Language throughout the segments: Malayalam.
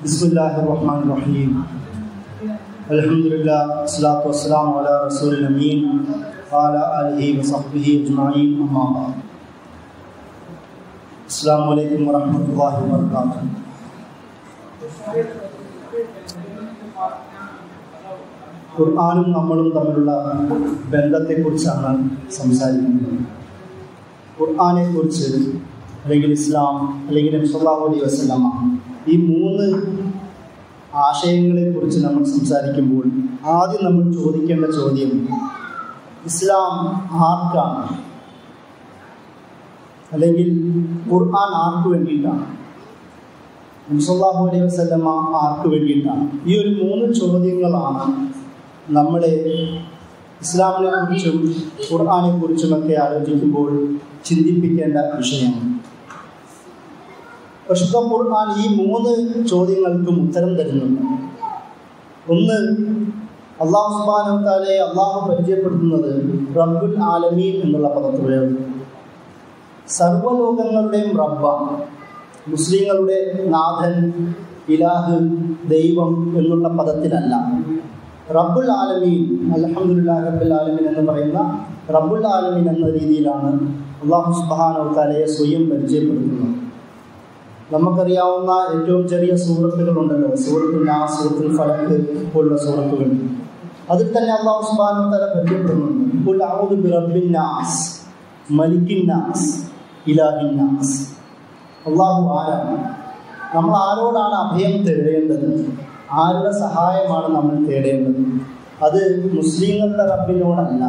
بسم الله الرحمن الرحيم الحمد لله والصلاة والسلام على رسول الأمين وعلى آله وصحبه أجمعين أما بعد السلام عليكم ورحمة الله وبركاته ഖുർആാനും നമ്മളും തമ്മിലുള്ള ബന്ധത്തെക്കുറിച്ചാണ് സംസാരിക്കുന്നത് ഖുർആാനെ കുറിച്ച് അല്ലെങ്കിൽ ഇസ്ലാം അല്ലെങ്കിൽ നബ്സല്ലാഹു അലൈഹി വസ്ലമ ഈ മൂന്ന് ആശയങ്ങളെക്കുറിച്ച് നമ്മൾ സംസാരിക്കുമ്പോൾ ആദ്യം നമ്മൾ ചോദിക്കേണ്ട ചോദ്യം ഇസ്ലാം ആർക്കാണ് അല്ലെങ്കിൽ ഖുർആൻ ആർക്ക് വേണ്ടിയിട്ടാണ് നബ്സല്ലാഹു അലൈഹി വസ്ലമ ആർക്ക് വേണ്ടിയിട്ടാണ് ഈ ഒരു മൂന്ന് ചോദ്യങ്ങളാണ് നമ്മളെ ഇസ്ലാമിനെ കുറിച്ചും ഖുർആാനെ കുറിച്ചുമൊക്കെ ആലോചിക്കുമ്പോൾ ചിന്തിപ്പിക്കേണ്ട വിഷയമാണ് പരിശുദ്ധ ഖുർആൻ ഈ മൂന്ന് ചോദ്യങ്ങൾക്കും ഉത്തരം തരുന്നുണ്ട് ഒന്ന് അള്ളാഹു സുബാനത്താലെ അള്ളാഹു പരിചയപ്പെടുത്തുന്നത് റബ്ബുൽ ആലമീൻ എന്നുള്ള പദപ്രയോഗം സർവലോകങ്ങളുടെയും റബ്ബാണ് മുസ്ലിങ്ങളുടെ നാഥൻ ഇലാഹ് ദൈവം എന്നുള്ള പദത്തിലല്ല റബ്ബുൽ ആലമീൻ അലഹമുല്ലാ റബ്ബുൽ ആലമീൻ എന്ന് പറയുന്ന റബ്ബുൽ ആലമീൻ എന്ന രീതിയിലാണ് അള്ളാഹു സുബാനവത്താലയെ സ്വയം പരിചയപ്പെടുത്തുന്നത് നമുക്കറിയാവുന്ന ഏറ്റവും ചെറിയ സൂറത്തുകളുണ്ടല്ലോ സൂറത്തുൽ നാ സൂറത്തുൽ ഫലക്ക് പോലുള്ള സൂറത്തുകൾ അതിൽ തന്നെ അള്ളാഹു സുബാനവത്താല പരിചയപ്പെടുന്നുണ്ട് റബ്ബിൻ നാസ് മലിക്കിൻ നാസ് ഇലാഹിൻ നാസ് അള്ളാഹു ആരാണ് നമ്മൾ ആരോടാണ് അഭയം തേടേണ്ടത് ആരുടെ സഹായമാണ് നമ്മൾ തേടേണ്ടത് അത് മുസ്ലിങ്ങളുടെ റബ്ബിനോടല്ല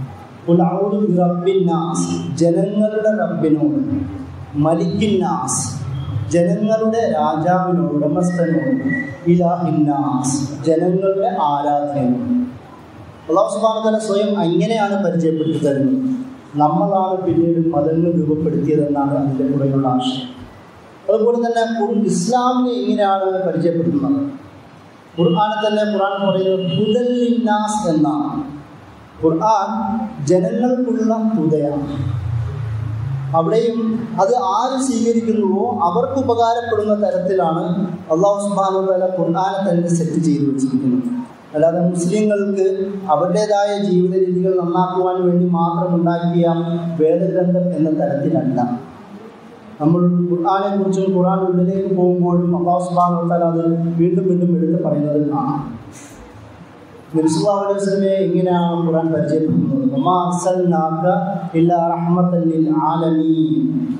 റബ്ബിന്നാസ് ജനങ്ങളുടെ റബ്ബിനോട് മലിക്കിന്നാസ് ജനങ്ങളുടെ രാജാവിനോട് ഉടമസ്ഥനോട് ഇലാഹിന്നാസ് ജനങ്ങളുടെ ആരാധനയോട് അള്ളാഹു സുബാനതല സ്വയം അങ്ങനെയാണ് പരിചയപ്പെടുത്തി തരുന്നത് നമ്മളാണ് പിന്നീട് മതങ്ങൾ രൂപപ്പെടുത്തിയതെന്നാണ് അതിൻ്റെ പുറകിലുള്ള ആശയം അതുപോലെ തന്നെ ഇസ്ലാമിനെ എങ്ങനെയാണ് പരിചയപ്പെടുത്തുന്നത് ഖുർആാനെ തന്നെ ഖുർആൻ പറയുന്നത് ഹുദല്ലിന്നാസ് എന്നാണ് ഖുർആൻ ജനങ്ങൾക്കുള്ള ഹുദയാണ് അവിടെയും അത് ആര് സ്വീകരിക്കുന്നുവോ അവർക്ക് ഉപകാരപ്പെടുന്ന തരത്തിലാണ് അള്ളാഹു സുബാനു തല ഖുർആാനെ തന്നെ സെറ്റ് ചെയ്തു വെച്ചിരിക്കുന്നത് അല്ലാതെ മുസ്ലിങ്ങൾക്ക് അവരുടേതായ ജീവിത രീതികൾ നന്നാക്കുവാൻ വേണ്ടി മാത്രം ഉണ്ടാക്കിയ വേദഗ്രന്ഥം എന്ന തരത്തിലല്ല നമ്മൾ ഖുർആാനെ കുറിച്ചും ഖുർആൻ ഉള്ളിലേക്ക് പോകുമ്പോഴും അള്ളാഹു സുബാൻ അത് വീണ്ടും വീണ്ടും എടുത്ത് പറയുന്നത് കാണാം നബിസുല്ലാ അലൈഹി വസല്ലമയെ എങ്ങനെയാണ് ഖുർആൻ പരിചയപ്പെടുത്തുന്നത് വമാ അർസൽനാക ഇല്ലാ റഹ്മത്തൻ ലിൽ ആലമീൻ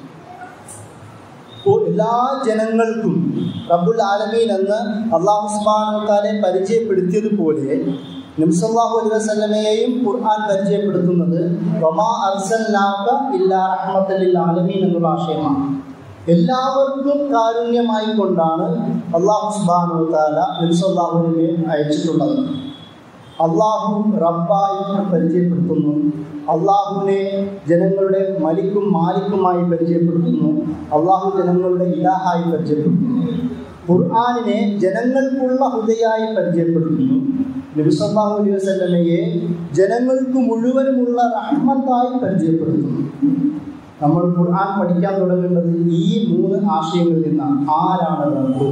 എല്ലാ ജനങ്ങൾക്കും റബ്ബുൽ ആലമീൻ എന്ന് അള്ളാഹു സുബ്ഹാനഹുവതാലെ പരിചയപ്പെടുത്തിയതുപോലെ നബ്സല്ലാഹു അലൈഹി വസല്ലമയെയും ഖുർആൻ പരിചയപ്പെടുത്തുന്നത് വമാ അർസൽനാക ഇല്ലാ റഹ്മത്തൻ ലിൽ ആലമീൻ എന്നുള്ള ആശയമാണ് എല്ലാവർക്കും കാരുണ്യമായി കൊണ്ടാണ് അള്ളാഹു സുബ്ഹാനഹുവതാല നബ്സല്ലാഹുവിനെ അയച്ചിട്ടുള്ളത് അള്ളാഹു റബ്ബായി പരിചയപ്പെടുത്തുന്നു അള്ളാഹുവിനെ ജനങ്ങളുടെ മലിക്കും മാലിക്കുമായി പരിചയപ്പെടുത്തുന്നു അള്ളാഹു ജനങ്ങളുടെ ഇലാഹായി പരിചയപ്പെടുത്തുന്നു ഖുർആാനിനെ ജനങ്ങൾക്കുള്ള ഹുദയായി പരിചയപ്പെടുത്തുന്നു നബിസല്ലാഹു അലൈഹി വസല്ലമയെ ജനങ്ങൾക്ക് മുഴുവനുമുള്ള റഹ്മത്തായി പരിചയപ്പെടുത്തുന്നു നമ്മൾ ഖുർആൻ പഠിക്കാൻ തുടങ്ങേണ്ടത് ഈ മൂന്ന് ആശയങ്ങളിൽ നിന്നാണ് ആരാണ് റബ്ബ്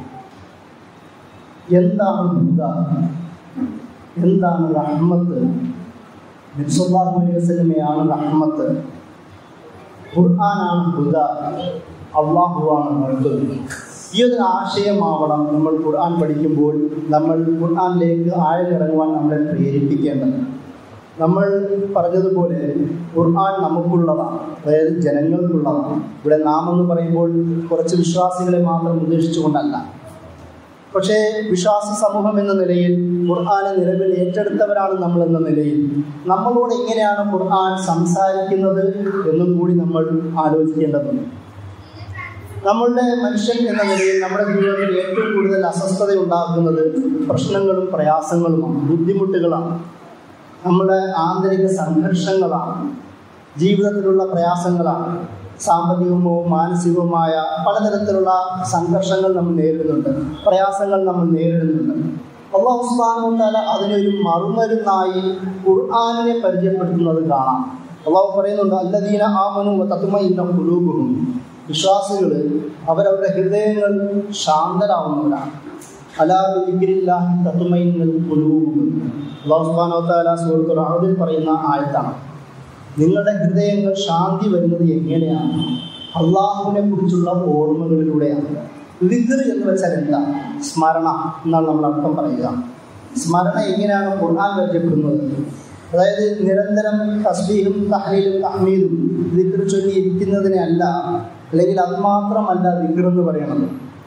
എന്താണ് ഹുദ എന്താണ് റഹ്മത്ത് നബ്സല്ലാഹു അലൈഹി വസല്ലമയാണ് റഹ്മത്ത് ഖുർആനാണ് ഹുദ അള്ളാഹുവാണ് റബ്ബ് ഈ ഒരു ആശയമാവണം നമ്മൾ ഖുർആൻ പഠിക്കുമ്പോൾ നമ്മൾ ഖുർആനിലേക്ക് ആഴമിറങ്ങുവാൻ നമ്മളെ പ്രേരിപ്പിക്കേണ്ടത് നമ്മൾ പറഞ്ഞതുപോലെ ഖുർആൻ നമുക്കുള്ളതാണ് അതായത് ജനങ്ങൾക്കുള്ളതാണ് ഇവിടെ നാം എന്ന് പറയുമ്പോൾ കുറച്ച് വിശ്വാസികളെ മാത്രം ഉദ്ദേശിച്ചുകൊണ്ടല്ല പക്ഷേ വിശ്വാസി സമൂഹം എന്ന നിലയിൽ ഖുർആാനെ നിലവിൽ ഏറ്റെടുത്തവരാണ് നമ്മൾ എന്ന നിലയിൽ നമ്മളോട് എങ്ങനെയാണ് ഖുർആൻ സംസാരിക്കുന്നത് എന്നും കൂടി നമ്മൾ ആലോചിക്കേണ്ടതുണ്ട് നമ്മളുടെ മനുഷ്യൻ എന്ന നിലയിൽ നമ്മുടെ ജീവിതത്തിൽ ഏറ്റവും കൂടുതൽ അസ്വസ്ഥത ഉണ്ടാക്കുന്നത് പ്രശ്നങ്ങളും പ്രയാസങ്ങളുമാണ് ബുദ്ധിമുട്ടുകളാണ് നമ്മുടെ ആന്തരിക സംഘർഷങ്ങളാണ് ജീവിതത്തിലുള്ള പ്രയാസങ്ങളാണ് സാമ്പത്തികമോ മാനസികവുമായ പലതരത്തിലുള്ള സംഘർഷങ്ങൾ നമ്മൾ നേരിടുന്നുണ്ട് പ്രയാസങ്ങൾ നമ്മൾ നേരിടുന്നുണ്ട് അള്ളാഹു സുബാനുത്താല അതിനൊരു മറുമരുന്നായി ഖുർആാനിനെ പരിചയപ്പെടുത്തുന്നത് കാണാം അള്ളാഹു പറയുന്നുണ്ട് അല്ലദീന ആമനു തത്തുമ ഇന്ന കുലൂബും വിശ്വാസികൾ അവരവരുടെ ഹൃദയങ്ങൾ ശാന്തരാവുന്നവരാണ് അലാദില്ലാഹി തത്തുമൈനൽ കുലൂബ് അള്ളാഹു സുബ്ഹാനഹു വ തആല സൂറത്തുൽ റഅദിൽ പറയുന്ന ആയത്താണ് നിങ്ങളുടെ ഹൃദയങ്ങൾ ശാന്തി വരുന്നത് എങ്ങനെയാണ് അള്ളാഹുവിനെ കുറിച്ചുള്ള ഓർമ്മകളിലൂടെയാണ് വിക്ർ എന്ന് വെച്ചാൽ എന്താ സ്മരണ എന്നാണ് നമ്മൾ അർത്ഥം പറയുക സ്മരണ എങ്ങനെയാണ് ഖുർആൻ പരിചയപ്പെടുന്നത് അതായത് നിരന്തരം തസ്ബീഹും തഹ്ലീലും തഹ്മീദും വിക്ർ ചൊല്ലി ഇരിക്കുന്നതിനെ അല്ല അല്ലെങ്കിൽ അത് മാത്രമല്ല വിക്ർ എന്ന് പറയുന്നത്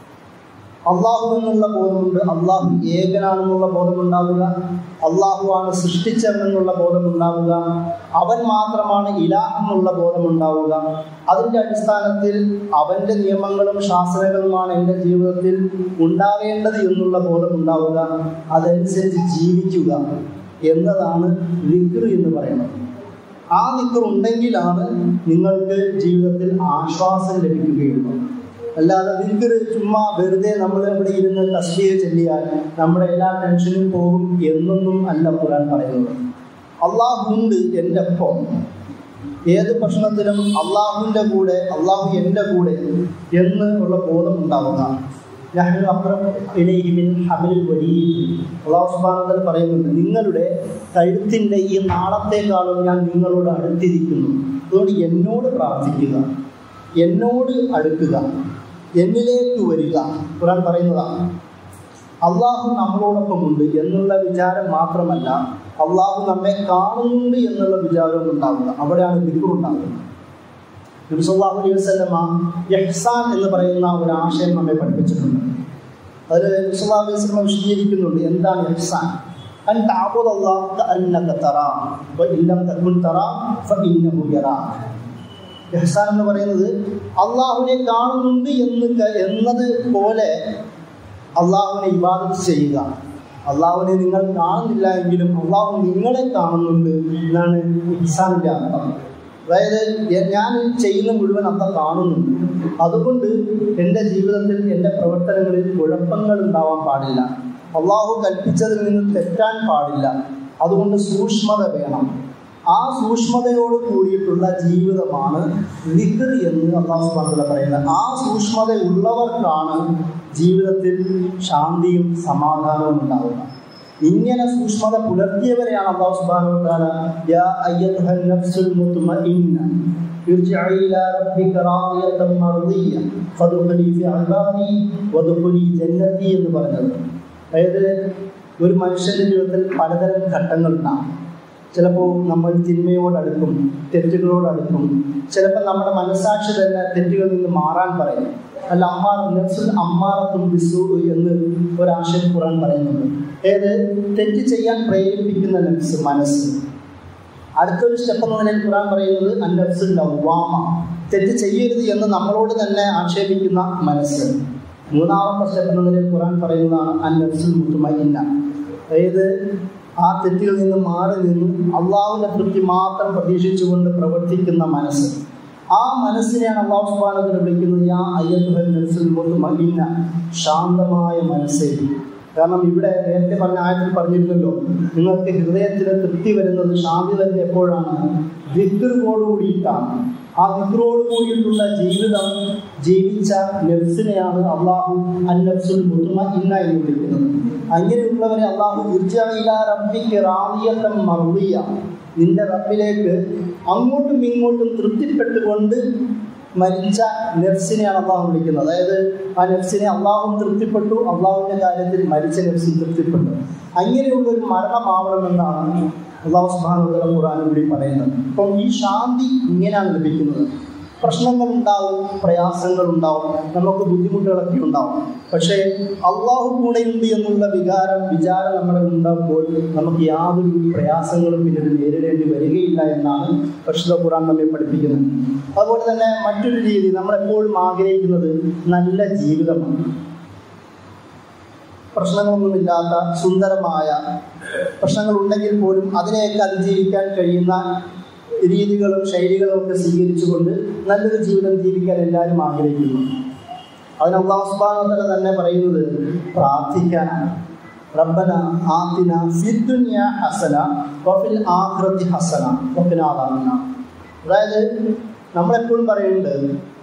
അള്ളാഹു എന്നുള്ള ബോധമുണ്ട് അള്ളാഹു ഏകനാണെന്നുള്ള ബോധമുണ്ടാവുക അള്ളാഹുവാണ് സൃഷ്ടിച്ചവനെന്നുള്ള ബോധമുണ്ടാവുക അവൻ മാത്രമാണ് ഇലാഹ് എന്നുള്ള ബോധമുണ്ടാവുക അതിൻ്റെ അടിസ്ഥാനത്തിൽ അവൻ്റെ നിയമങ്ങളും ശാസനകളുമാണ് എൻ്റെ ജീവിതത്തിൽ ഉണ്ടാവേണ്ടത് എന്നുള്ള ബോധമുണ്ടാവുക അതനുസരിച്ച് ജീവിക്കുക എന്നതാണ് വിക്ർ എന്ന് പറയുന്നത് ആ നിക്കർ ഉണ്ടെങ്കിലാണ് നിങ്ങൾക്ക് ജീവിതത്തിൽ ആശ്വാസം ലഭിക്കുകയുള്ളൂ അല്ലാതെ വിക്കർ ചുമ്മാ വെറുതെ നമ്മൾ ഇവിടെ ഇരുന്ന് തസ്ബീഹ് ചെല്ലിയാൽ നമ്മുടെ എല്ലാ ടെൻഷനും പോകും എന്നൊന്നും അല്ല ഖുർആൻ പറയുന്നത് അള്ളാഹുണ്ട് എൻ്റെ ഒപ്പം ഏത് പ്രശ്നത്തിലും അള്ളാഹുവിൻ്റെ കൂടെ അള്ളാഹു എൻ്റെ കൂടെ എന്ന് ഉള്ള ബോധം ഉണ്ടാവുക നഹ്നു അഖ്റബു ഇലൈഹി മിൻ ഹബ്ലിൽ വരീദ് അള്ളാഹു സുബ്ഹാനഹു വ തആല പറയുന്നുണ്ട് നിങ്ങളുടെ കഴുത്തിൻ്റെ ഈ നാളത്തെക്കാളും ഞാൻ നിങ്ങളോട് അടുത്തിരിക്കുന്നു അതുകൊണ്ട് എന്നോട് പ്രാർത്ഥിക്കുക എന്നോട് അടുക്കുക എന്നിലേക്ക് വരിക ഖുർആൻ പറയുന്നതാണ് അള്ളാഹു നമ്മളോടൊപ്പമുണ്ട് എന്നുള്ള വിചാരം മാത്രമല്ല അള്ളാഹു നമ്മെ കാണുന്നുണ്ട് എന്നുള്ള വിചാരവും ഉണ്ടാവുക അവിടെയാണ് ദിക്കുറുണ്ടാകുന്നത് നബിസല്ലാഹു അലൈഹി വസല്ലമ യഹ്സാൻ എന്ന് പറയുന്ന ഒരു ആശയം നമ്മെ പഠിപ്പിച്ചിട്ടുണ്ട് അതിൽ നബിസല്ലാഹു അലൈഹി വസല്ലമ വിശദീകരിക്കുന്നുണ്ട് എന്താണ് യഹ്സാൻ അൻ തഅബുദ അല്ലാഹ കഅന്നക തറാ വ ഇല്ലം തകുൻ തറാ ഫഇന്നഹു യറാക ഇഹ്സാൻ എന്ന് പറയുന്നത് അള്ളാഹുവിനെ കാണുന്നുണ്ട് എന്ന് ക- എന്നത് പോലെ അള്ളാഹുവിനെ ഇബാദത്ത് ചെയ്യുക അള്ളാഹുവിനെ നിങ്ങൾ കാണുന്നില്ല എങ്കിലും അള്ളാഹു നിങ്ങളെ കാണുന്നുണ്ട് എന്നാണ് ഇഹ്സാനിൻ്റെ അർത്ഥം അതായത് എ- ഞാൻ ചെയ്യുന്ന മുഴുവൻ അല്ല കാണുന്നുണ്ട് അതുകൊണ്ട് എൻ്റെ ജീവിതത്തിൽ എൻ്റെ പ്രവർത്തനങ്ങളിൽ കുഴപ്പങ്ങൾ ഉണ്ടാവാൻ പാടില്ല അള്ളാഹു കൽപ്പിച്ചതിൽ നിന്ന് തെറ്റാൻ പാടില്ല അതുകൊണ്ട് സൂക്ഷ്മത വേണം ആ സൂക്ഷ്മതയോട് കൂടിയിട്ടുള്ള ജീവിതമാണ് വിക്ർ എന്ന് അള്ളാഹു സുബ്ഹാനഹു പറയുന്നത് ആ സൂക്ഷ്മത ഉള്ളവർക്കാണ് ജീവിതത്തിൽ ശാന്തിയും സമാധാനവും ഉണ്ടാവുക ഇങ്ങനെ സൂക്ഷ്മത പുലർത്തിയവരെയാണ് അള്ളാഹു സുബ്ഹാനഹു വതആല യാ അയ്യത്തുഹൻ നഫ്സുൽ മുത്മഇന്ന ارجعي إلى ربك راضية مرضية فادخلي في عبادي وادخلي جنتي എന്ന് പറഞ്ഞത് അതായത് ഒരു മനുഷ്യന്റെ ജീവിതത്തിൽ പലതരം ഘട്ടങ്ങളുണ്ടാകും ചിലപ്പോൾ നമ്മൾ തിന്മയോടടുക്കും തെറ്റുകളോടടുക്കും ചിലപ്പോൾ നമ്മുടെ മനസാക്ഷി തന്നെ തെറ്റുകളിൽ നിന്ന് മാറാൻ പറയും അല്ല അമ്മാർ നഫ്സുൽ അമ്മാറത്തും ബിസു എന്ന് ഒരാശയം ഖുറാൻ പറയുന്നുണ്ട് ഏത് തെറ്റ് ചെയ്യാൻ പ്രേരിപ്പിക്കുന്ന നഫ്സ് മനസ്സ് അടുത്തൊരു സ്റ്റെപ്പ് എന്ന നിലയിൽ ഖുറാൻ പറയുന്നത് അന്നഫ്സുൽ ലവ്വാമ തെറ്റ് ചെയ്യരുത് എന്ന് നമ്മളോട് തന്നെ ആക്ഷേപിക്കുന്ന മനസ്സ് മൂന്നാമത്തെ സ്റ്റെപ്പ് എന്ന നിലയിൽ ഖുറാൻ പറയുന്നതാണ് അന്നഫ്സുൽ മുത്തുമയിന്ന അതായത് ആ തെറ്റിൽ നിന്ന് മാറി നിന്ന് അള്ളാഹുവിൻ്റെ തൃപ്തി മാത്രം പ്രതീക്ഷിച്ചുകൊണ്ട് പ്രവർത്തിക്കുന്ന മനസ്സ് ആ മനസ്സിനെയാണ് അള്ളാഹു സുബാനത്തിന് വിളിക്കുന്നത് യാ അയ്യത്തുഹൽ നഫ്സുൽ മുത്തുമയിന്ന ശാന്തമായ മനസ്സേ കാരണം ഇവിടെ നേരത്തെ പറഞ്ഞ ആയത്തിൽ പറഞ്ഞിരുന്നല്ലോ നിങ്ങൾക്ക് ഹൃദയത്തിന് തൃപ്തി വരുന്നത് ശാന്തി വരുന്നത് എപ്പോഴാണ് വിക്രോട് കൂടിയിട്ടാണ് ആ വിക്രോട് കൂടിയിട്ടുള്ള ജീവിതം ജീവിച്ച നഫ്സിനെയാണ് അള്ളാഹു അന്നഫ്സുൽ മുത്തുമ ഇന്ന എന്ന് വിളിക്കുന്നത് അങ്ങനെയുള്ളവരെ അള്ളാഹു ഇർജയില റബ്ബിക്ക് റാദിയത്തം മറുതിയ നിന്റെ റബ്ബിലേക്ക് അങ്ങോട്ടും ഇങ്ങോട്ടും തൃപ്തിപ്പെട്ടുകൊണ്ട് മരിച്ച നെഫ്സിനെയാണ് അള്ളാഹു വിളിക്കുന്നത് അതായത് ആ നെഫ്സിനെ അള്ളാഹും തൃപ്തിപ്പെട്ടു അള്ളാഹുവിൻ്റെ കാര്യത്തിൽ മരിച്ച നെഫ്സിൽ തൃപ്തിപ്പെട്ടു അങ്ങനെയുള്ള ഒരു മരണമാവണമെന്നാണ് അള്ളാഹു സുബാനുദ്ദല ഖുറാൻ കൂടി പറയുന്നത് അപ്പം ഈ ശാന്തി ഇങ്ങനെയാണ് ലഭിക്കുന്നത് പ്രശ്നങ്ങൾ ഉണ്ടാവും പ്രയാസങ്ങൾ ഉണ്ടാവും നമുക്ക് ബുദ്ധിമുട്ടുകളൊക്കെ ഉണ്ടാവും പക്ഷേ അള്ളാഹു കൂടെയുണ്ട് എന്നുള്ള വികാരം വിചാരം നമ്മുടെ ഉണ്ടാകുമ്പോൾ നമുക്ക് യാതൊരു പ്രയാസങ്ങളും പിന്നീട് നേരിടേണ്ടി വരികയില്ല എന്നാണ് പരിശുദ്ധ ഖുറാൻ നമ്മെ പഠിപ്പിക്കുന്നത് അതുപോലെ തന്നെ മറ്റൊരു രീതി നമ്മളെപ്പോഴും ആഗ്രഹിക്കുന്നത് നല്ല ജീവിതമാണ് പ്രശ്നങ്ങളൊന്നുമില്ലാത്ത സുന്ദരമായ പ്രശ്നങ്ങൾ ഉണ്ടെങ്കിൽ പോലും അതിനെയൊക്കെ അതിജീവിക്കാൻ കഴിയുന്ന രീതികളും ശൈലികളും ഒക്കെ സ്വീകരിച്ചുകൊണ്ട് നല്ലൊരു ജീവിതം ജീവിക്കാൻ എല്ലാവരും ആഗ്രഹിക്കുന്നു അതിന് അള്ളാഹു സുബ്ഹാനഹു വ തആല തന്നെ പറയുന്നത് പ്രാർത്ഥിക്കാനാണ് റബ്ബന ആതിന ഫിദ്ദുനിയ ഹസന വഫിൽ ആഖിറതി ഹസന വഖിന അദാബന്നാർ അതായത് നമ്മളെപ്പോഴും പറയുന്നുണ്ട്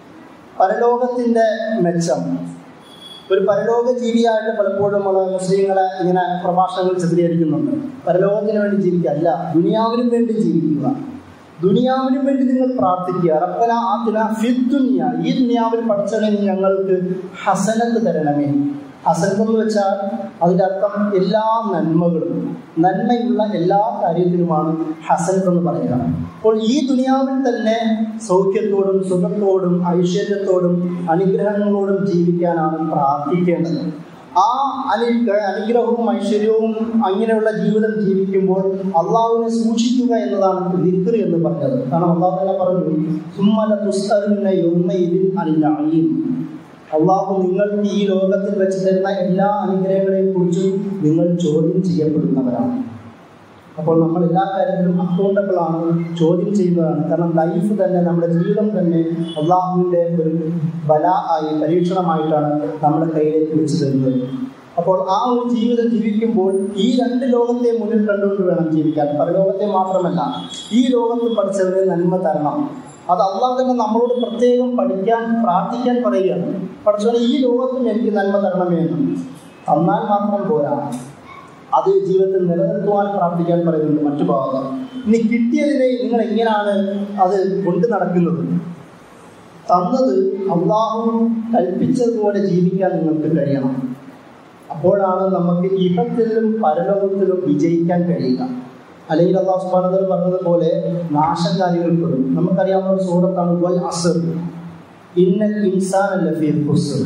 പരലോകത്തിൻ്റെ മെച്ചം ഒരു പരലോക ജീവിയായിട്ട് പലപ്പോഴും നമ്മൾ മുസ്ലിങ്ങളെ ഇങ്ങനെ പ്രഭാഷണങ്ങൾ ചിത്രീകരിക്കുന്നുണ്ട് പരലോകത്തിന് വേണ്ടി ജീവിക്കുക അല്ല ദുനിയാവിനും വേണ്ടി ജീവിക്കുക ദുനിയാവിനും വേണ്ടി നിങ്ങൾ പ്രാർത്ഥിക്കുക റബ്ബന ആത്തിന ഫിദ് ദുനിയ ഈ ദുനിയാവിൽ പഠിച്ചവനെ നീ ഞങ്ങൾക്ക് ഹസനത്ത് തരണമേ ഹസനത്ത് എന്ന് വെച്ചാൽ അതിൻ്റെ അർത്ഥം എല്ലാ നന്മകളും നന്മയുള്ള എല്ലാ കാര്യത്തിലുമാണ് ഹസനത്ത് എന്ന് പറയുക അപ്പോൾ ഈ ദുനിയാവിൽ തന്നെ സൗഖ്യത്തോടും സുഖത്തോടും ഐശ്വര്യത്തോടും അനുഗ്രഹങ്ങളോടും ജീവിക്കാനാണ് പ്രാർത്ഥിക്കേണ്ടത് ആ അനു അനുഗ്രഹവും ഐശ്വര്യവും അങ്ങനെയുള്ള ജീവിതം ജീവിക്കുമ്പോൾ അള്ളാഹുവിനെ സൂക്ഷിക്കുക എന്നതാണ് ദിക്ർ എന്ന് പറഞ്ഞത് കാരണം അള്ളാഹു തന്നെ പറഞ്ഞു സുമ്മല തുസ്തരുന്ന യോമയിലിൽ അനിലായും അള്ളാഹു നിങ്ങൾക്ക് ഈ ലോകത്തിൽ വെച്ച് തരുന്ന എല്ലാ അനുഗ്രഹങ്ങളെയും കുറിച്ചും നിങ്ങൾ ചോദ്യം ചെയ്യപ്പെടുന്നവരാണ് അപ്പോൾ നമ്മൾ എല്ലാ കാര്യത്തിലും അക്കൗണ്ടബിൾ ആണ് ചോദ്യം ചെയ്യുന്നതാണ് കാരണം ലൈഫ് തന്നെ നമ്മുടെ ജീവിതം തന്നെ അള്ളാഹുവിൻ്റെ ഒരു ബല ആയി പരീക്ഷണമായിട്ടാണ് നമ്മുടെ കയ്യിലേക്ക് വെച്ച് തരുന്നത് അപ്പോൾ ആ ഒരു ജീവിതം ജീവിക്കുമ്പോൾ ഈ രണ്ട് ലോകത്തെ മുന്നിൽ കണ്ടുകൊണ്ട് വേണം ജീവിക്കാൻ പരലോകത്തെ മാത്രമല്ല ഈ ലോകത്ത് പഠിച്ചവരെ നന്മ തരണം അത് അള്ളാഹ് തന്നെ നമ്മളോട് പ്രത്യേകം പഠിക്കാൻ പ്രാർത്ഥിക്കാൻ പറയുകയാണ് പഠിച്ചവനെ ഈ ലോകത്തും എനിക്ക് നന്മ തരണമേ എന്ന് തന്നാൽ മാത്രം പോരാ അത് ജീവിതത്തിൽ നിലനിർത്തുവാൻ പ്രാർത്ഥിക്കാൻ പറയുന്നുണ്ട് മറ്റു ഭാഗം ഇനി കിട്ടിയതിനെ നിങ്ങൾ എങ്ങനെയാണ് അത് കൊണ്ടു നടക്കുന്നത് തന്നത് അള്ളാഹു കൽപ്പിച്ചതുപോലെ ജീവിക്കാൻ നിങ്ങൾക്ക് കഴിയണം അപ്പോഴാണ് നമുക്ക് ഇഹത്തിലും പരലോകത്തിലും വിജയിക്കാൻ കഴിയുക അല്ലെങ്കിൽ അള്ളാഹു സുബാനതൽ പറഞ്ഞതുപോലെ നാശകാരികൾ പെടും നമുക്കറിയാവുന്ന ഒരു സൂറത്താണ് വൽ അസർ ഇന്നൽ ഇൻസാൻ അല്ലഫീർ ഖുസ്ർ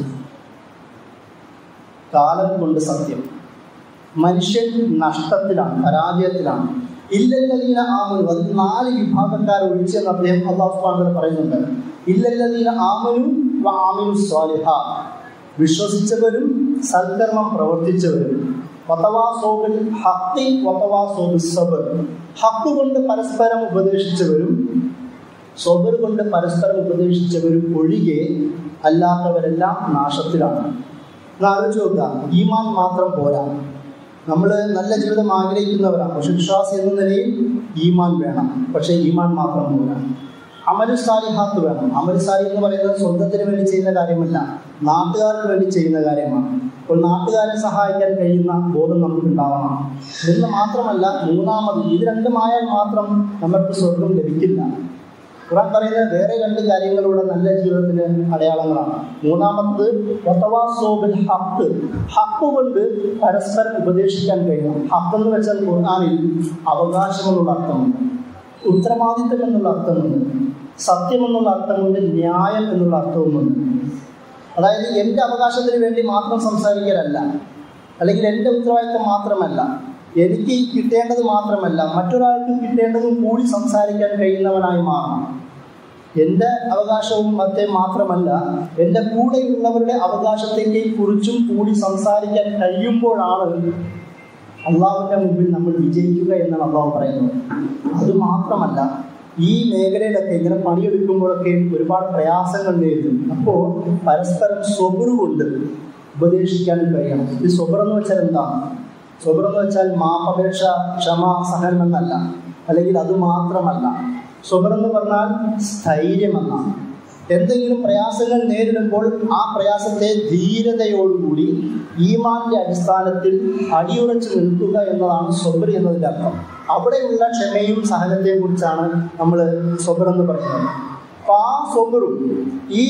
കാലം കൊണ്ട് സത്യം മനുഷ്യൻ നഷ്ടത്തിലാണ് പരാജയത്തിലാണ് ഇല്ലല്ലതീന ആമനു അത് നാല് വിഭാഗക്കാർ ഒഴിച്ചെന്ന് അദ്ദേഹം അള്ളാഹു സുബാനതൽ പറയുന്നുണ്ട് ഇല്ലല്ലതീന ആമനു ആമിനു സ്വാലിഹ വിശ്വസിച്ചവരും സൽക്കർമ്മം പ്രവർത്തിച്ചവരും വതവാസോബിൽ ഹക്കി വതവാസോബിൽ സബർ ഹക്ക് കൊണ്ട് പരസ്പരം ഉപദേശിച്ചവരും സൊബർ കൊണ്ട് പരസ്പരം ഉപദേശിച്ചവരും ഒഴികെ അല്ലാത്തവരെല്ലാം നാശത്തിലാണ് ഒന്ന് ആലോചിച്ച് നോക്കുക ഈമാൻ മാത്രം പോരാ നമ്മൾ നല്ല ജീവിതം ആഗ്രഹിക്കുന്നവരാണ് പക്ഷെ വിശ്വാസി എന്ന നിലയിൽ ഈമാൻ വേണം പക്ഷേ ഈമാൻ മാത്രം പോരാ അമലു സാലിഹാത്ത് വേണം അമലു സാലി എന്ന് പറയുന്നത് സ്വന്തത്തിന് വേണ്ടി ചെയ്യുന്ന കാര്യമല്ല നാട്ടുകാർക്ക് വേണ്ടി ചെയ്യുന്ന കാര്യമാണ് അപ്പോൾ നാട്ടുകാരെ സഹായിക്കാൻ കഴിയുന്ന ബോധം നമുക്ക് ഉണ്ടാവണം എന്ന് മാത്രമല്ല മൂന്നാമത് ഇത് രണ്ടുമായാൽ മാത്രം നമുക്ക് സ്വർഗം ലഭിക്കില്ല ഖുറാൻ പറയുന്നത് വേറെ രണ്ട് കാര്യങ്ങളുടെ നല്ല ജീവിതത്തിന് അടയാളങ്ങളാണ് മൂന്നാമത്തത് വതവാസോബിൽ ഹക്ക് ഹക്ക് കൊണ്ട് പരസ്പരം ഉപദേശിക്കാൻ കഴിയണം ഹക്ക് എന്ന് വെച്ചാൽ ഖുർആാനിൽ അവകാശം എന്നുള്ള അർത്ഥമുണ്ട് ഉത്തരവാദിത്തം എന്നുള്ള അർത്ഥമുണ്ട് സത്യം എന്നുള്ള അർത്ഥമുണ്ട് ന്യായം എന്നുള്ള അർത്ഥവുമുണ്ട് അതായത് എൻ്റെ അവകാശത്തിന് വേണ്ടി മാത്രം സംസാരിക്കലല്ല അല്ലെങ്കിൽ എൻ്റെ ഉത്തരവാദിത്തം മാത്രമല്ല എനിക്ക് കിട്ടേണ്ടത് മാത്രമല്ല മറ്റൊരാൾക്ക് കിട്ടേണ്ടതും കൂടി സംസാരിക്കാൻ കഴിയുന്നവനായി മാറണം എൻ്റെ അവകാശവും മറ്റേ മാത്രമല്ല എൻ്റെ കൂടെയുള്ളവരുടെ അവകാശത്തേക്ക് കുറിച്ചും കൂടി സംസാരിക്കാൻ കഴിയുമ്പോഴാണ് അള്ളാഹുവിൻ്റെ മുമ്പിൽ നമ്മൾ വിജയിക്കുക എന്നാണ് അള്ളാഹു പറയുന്നത് അത് മാത്രമല്ല ഈ മേഖലയിലൊക്കെ ഇങ്ങനെ പണിയെടുക്കുമ്പോഴൊക്കെ ഒരുപാട് പ്രയാസങ്ങൾ നേരിടും അപ്പോൾ പരസ്പരം സ്വബറ് കൊണ്ട് ഉപദേശിക്കാനും കഴിയണം ഈ സ്വബർ എന്ന് വെച്ചാൽ എന്താണ് സ്വബർ എന്ന് വെച്ചാൽ മാപ്പപേക്ഷ ക്ഷമ സഹനം എന്നല്ല അല്ലെങ്കിൽ അത് മാത്രമല്ല സ്വബർ എന്ന് പറഞ്ഞാൽ സ്ഥൈര്യമെന്നാണ് എന്തെങ്കിലും പ്രയാസങ്ങൾ നേരിടുമ്പോൾ ആ പ്രയാസത്തെ ധീരതയോടുകൂടി ഈമാന്റെ അടിസ്ഥാനത്തിൽ അടിയുറച്ച് നിൽക്കുക എന്നതാണ് സ്വബർ എന്നതിൻ്റെ അർത്ഥം അവിടെയുള്ള ക്ഷമയും സഹനത്തെയും കുറിച്ചാണ് നമ്മൾ സ്വബർ എന്ന് പറയുന്നത് അപ്പോൾ ആ സ്വബറും ഈ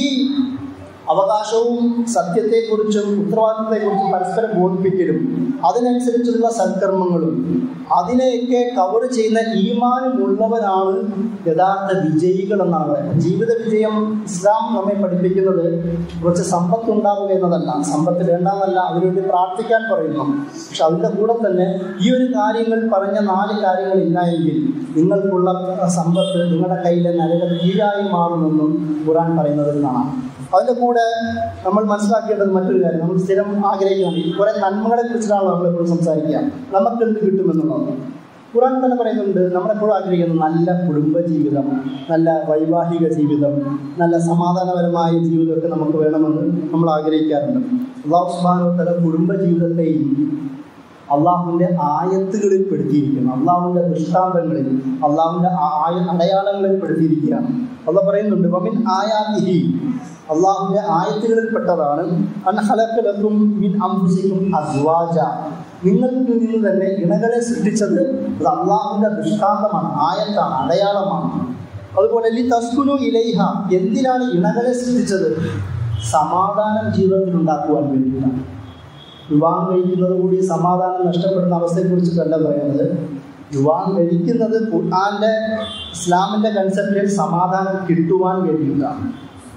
അവകാശവും സത്യത്തെക്കുറിച്ചും ഉത്തരവാദിത്തത്തെക്കുറിച്ചും പരസ്പരം ബോധിപ്പിക്കലും അതിനനുസരിച്ചുള്ള സൽക്കർമ്മങ്ങളും അതിനെയൊക്കെ കവർ ചെയ്യുന്ന ഈമാനുമുള്ളവരാണ് യഥാർത്ഥ വിജയികൾ എന്നാണ് പറയുന്നത് ജീവിത വിജയം ഇസ്ലാം നമ്മെ പഠിപ്പിക്കുന്നത് കുറച്ച് സമ്പത്ത് ഉണ്ടാവുക എന്നതല്ല സമ്പത്ത് വേണ്ടാന്നല്ല അതിനുവേണ്ടി പ്രാർത്ഥിക്കാൻ പറയുന്നു പക്ഷെ അതിൻ്റെ കൂടെ തന്നെ ഈ ഒരു കാര്യങ്ങൾ പറഞ്ഞ നാല് കാര്യങ്ങൾ ഇല്ല എങ്കിൽ നിങ്ങൾക്കുള്ള സമ്പത്ത് നിങ്ങളുടെ കയ്യിലെ നരക തീരായി മാറുമെന്നും ഖുറാൻ പറയുന്നതിൽ കാണാം അതിൻ്റെ കൂടെ നമ്മൾ മനസ്സിലാക്കേണ്ടത് മറ്റൊരു കാര്യം നമ്മൾ സ്ഥിരം ആഗ്രഹിക്കുകയാണ് കുറേ നന്മകളെ കുറിച്ചിട്ടാണ് നമ്മളെപ്പോഴും സംസാരിക്കുക നമുക്ക് എന്ത് കിട്ടുമെന്നുള്ളത് ഖുറാൻ തന്നെ പറയുന്നുണ്ട് നമ്മളെപ്പോഴും ആഗ്രഹിക്കുന്നത് നല്ല കുടുംബ ജീവിതം നല്ല വൈവാഹിക ജീവിതം നല്ല സമാധാനപരമായ ജീവിതമൊക്കെ നമുക്ക് വേണമെന്ന് നമ്മൾ ആഗ്രഹിക്കാറുണ്ട് അള്ളാഹു സുബാനോ തല കുടുംബ ജീവിതത്തെയും അള്ളാഹുവിൻ്റെ ആയത്തുകളിൽ പെടുത്തിയിരിക്കുന്നു അള്ളാഹുവിൻ്റെ ദൃഷ്ടാന്തങ്ങളിൽ അള്ളാഹുവിൻ്റെ ആയ അടയാളങ്ങളിൽ പെടുത്തിയിരിക്കുകയാണ് അള്ള പറയുന്നുണ്ട് വമിൻ ആയാതിഹി അള്ളാഹുവിൻ്റെ ആയത്തുകളിൽപ്പെട്ടതാണ് അൻഹലക്കലക്കും മിൻ അംഫുസിക്കും അസ്വാജ നിങ്ങൾക്ക് നിന്ന് തന്നെ ഇണകളെ സൃഷ്ടിച്ചത് അത് അള്ളാഹുവിൻ്റെ ദൃഷ്ടാന്തമാണ് ആയത്താണ് അടയാളമാണ് അതുപോലെ ലി തസ്കുനു ഇലൈഹ എന്തിനാണ് ഇണകളെ സൃഷ്ടിച്ചത് സമാധാനം ജീവിതത്തിൽ ഉണ്ടാക്കുവാൻ വേണ്ടിയിട്ടാണ് വിവാഹം കഴിക്കുന്നത് കൂടി സമാധാനം നഷ്ടപ്പെടുന്ന അവസ്ഥയെക്കുറിച്ചിട്ടല്ല പറയുന്നത് വിവാഹം കഴിക്കുന്നത് ഖുർആാൻ്റെ ഇസ്ലാമിൻ്റെ കൺസെപ്റ്റിൽ സമാധാനം കിട്ടുവാൻ വേണ്ടിയിട്ടാണ്